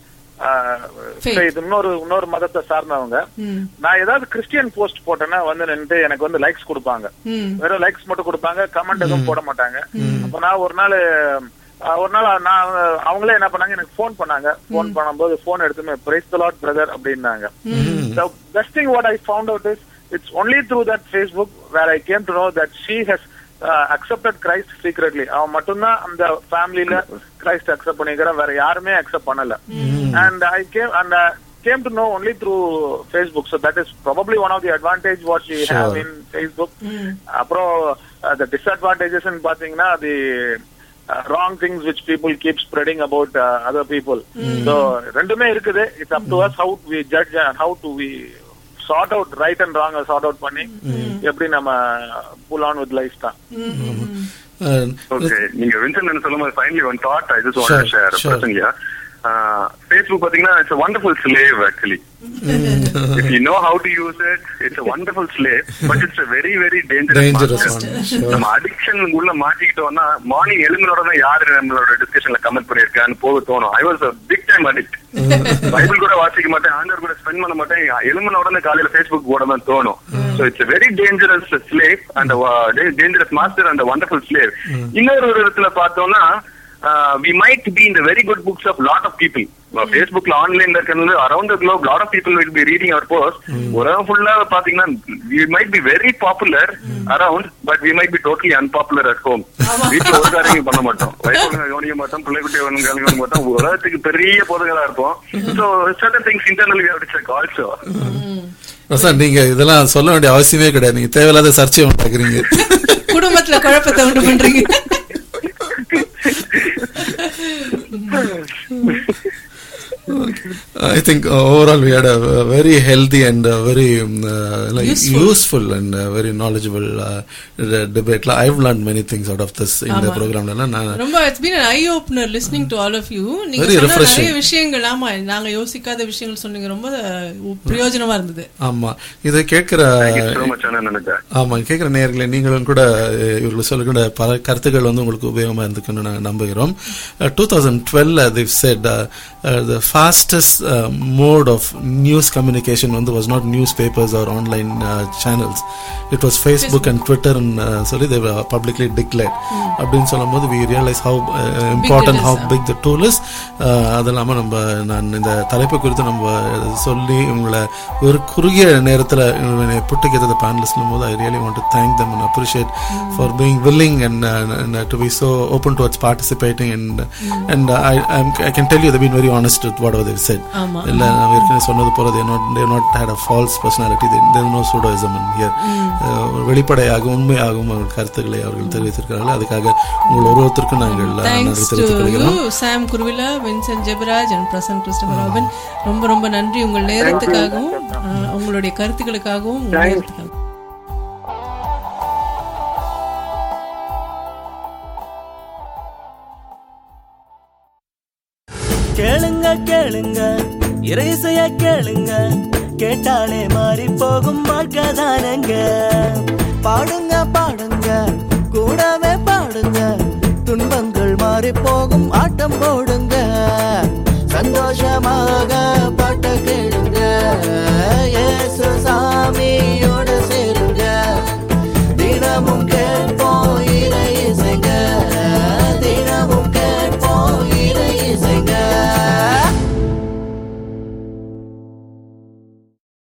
uh, Faith. faith. இன்னொரு இன்னொரு மதத்தை சார்ந்தவங்க நான் ஏதாவது கிறிஸ்டியன் போஸ்ட் போட்டேன்னா வந்து நின்று எனக்கு வந்து லைக்ஸ் கொடுப்பாங்க வெறும் லைக்ஸ் மட்டும் கொடுப்பாங்க கமெண்ட் எதுவும் போட மாட்டாங்க அப்ப நான் ஒரு நாள் அஹ், ஒரு நாள் நான் அவங்களே என்ன பண்ணாங்க எனக்கு ஃபோன் பண்ணாங்க ஃபோன் பண்ணும்போது ஃபோன் எடுத்துமே பிரைஸ் த லாட் பிரதர் அப்படின்னாங்க the best thing what I found out is it's only through that Facebook where I came to know that she has uh, accepted Christ secretly. அவன் மட்டும்தான் அந்த ஃபேமிலில Christ accept பண்ணிக்கிறேன் வேற யாருமே accept பண்ணல and I came and came to know only through Facebook. So that is probably one of the advantage what we Sure. have in Facebook. அப்புறம் uh, the disadvantages பாத்தீங்கன்னா the uh, wrong things which people keep spreading about uh, other people. So ரெண்டுமே இருக்குது it's up to us how we judge and how do we sort out right and wrong sort out பண்ணி எப்படி நம்ம pull on with life தான் Uh, okay நீங்க Vincent சொல்லும் போது finally one thought I just Sure, want share sure. Prasanth yeah Facebook பாத்தீங்கன்னா it's wonderful slave actually if you know how to use it it's wonderful slave but it's very very Dangerous dangerous one, sure. நம்ம addiction உள்ள மாட்டிக்கிட்டோம்னா morning எழுந்தினோட தான் யாரு நம்மளோட டிஸ்கஷன்ல comment பண்ணிருக்கான்னு போக தோணும் I was big time addict Bible கூட வாசிக்க மாட்டேன் ஆண்டர் கூட ஸ்பெண்ட் பண்ண மாட்டேன் எழும்பின உடனே காலையில ஃபேஸ்புக் போட தான் தோணும் so it's very dangerous slave அந்த டேஞ்சரஸ் மாஸ்டர் அந்த வண்டர்ஃபுல் ஸ்லேவ் இன்னொரு ஒரு விதத்துல பார்த்தோம்னா we might be in the very good books of lot of people ஃபேஸ்புக்ல ஆன்லைன்ல இருக்கிறது around the globe lot of people will be reading our post உலகம் ஃபுல்லா பாத்தீங்கன்னா we might be very popular around but we might be totally unpopular at home வீட்டுல ஒரு காரியம் பண்ண மாட்டோம் வயசுல கவனிக்க மாட்டோம் பிள்ளை குட்டியை கவனிக்க மாட்டோம் உலகத்துக்கு பெரிய பொதுகளா இருப்போம் so certain things internally check also Prasanth நீங்க இதெல்லாம் சொல்ல வேண்டிய அவசியமே கிடையாது நீங்க தேவையில்லாத சர்ச்சை உண்டாக்குறீங்க குடும்பத்துல குழப்பத்தை உண்டு பண்றீங்க I think uh, overall we had a, uh very healthy and uh, very um, uh, like Useful. useful, and uh, very knowledgeable uh, de- debate. Like, I've learned many things out of this in the ஆமா. program. நான் ரொம்ப it's been eye opener listening to all of you நீங்க Very சொன்ன refreshing. நிறைய விஷயங்கள் ஆமா நாங்க யோசிக்காத விஷயங்கள் சொன்னீங்க ரொம்ப அஹ், பிரயோஜனமா இருந்தது ஆமா இதை கேட்கிற சோ மச் நினைச்சேன் ஆமா கேட்கிற நேயர்களே நீங்களும் கூட அஹ், இவர்கள் சொல்லக்கூட பல கருத்துக்கள் வந்து உங்களுக்கு உபயோகமா இருந்துக்குன்னு நாங்கள் நம்புகிறோம் two thousand twelve they've said the fastest mode of news communication வந்து was not newspapers or online channels it was Facebook and Twitter சொல்லி they were publicly declared அப்படின்னு சொல்லும் போது we realize how important is, how big the tool is அது இல்லாமல் நம்ம நான் இந்த தலைப்பு குறித்து நம்ம சொல்லி உங்களை ஒரு குறுகிய நேரத்தில் புட்டு கேட்டது பேனலிஸ்டும் போது I really want to thank them and appreciate for being willing and to be so open towards participating and and I I can tell you the been very honest with what அவர் said ஆமா. இல்லை நான் ஏற்கனவே சொன்னது போல they not they not had a false personality there no pseudoism in here வெளிப்படையாக உண்மையாகவும் அவர்கள் கருத்துக்களை அவர்கள் தெரிவித்திருக்கிறார்கள் அதுக்காக உங்கள் ஒருவருத்திற்கும் நாங்கள் நன்றி தேங்க்ஸ் டு தெரிவித்துக் யூ கொள்கிறோம் Sam Kuruvila Vincent Jebaraj and Prasan Christopher Raban ரொம்ப ரொம்ப நன்றி உங்கள் நேரத்துக்காகவும் அஹ், உங்களுடைய கருத்துக்களுக்காகவும் உங்கள் நேரத்துக்காகவும் கேளுங்க கேளுங்க இறைசைய கேளுங்க கேட்டாலே மாறி போகும் வாழ்க்கை தானங்க பாடுங்க பாடுங்க கூடவே பாடுங்க துன்பங்கள் மாறி போகும் ஆட்டம் போடுங்க சந்தோஷமாக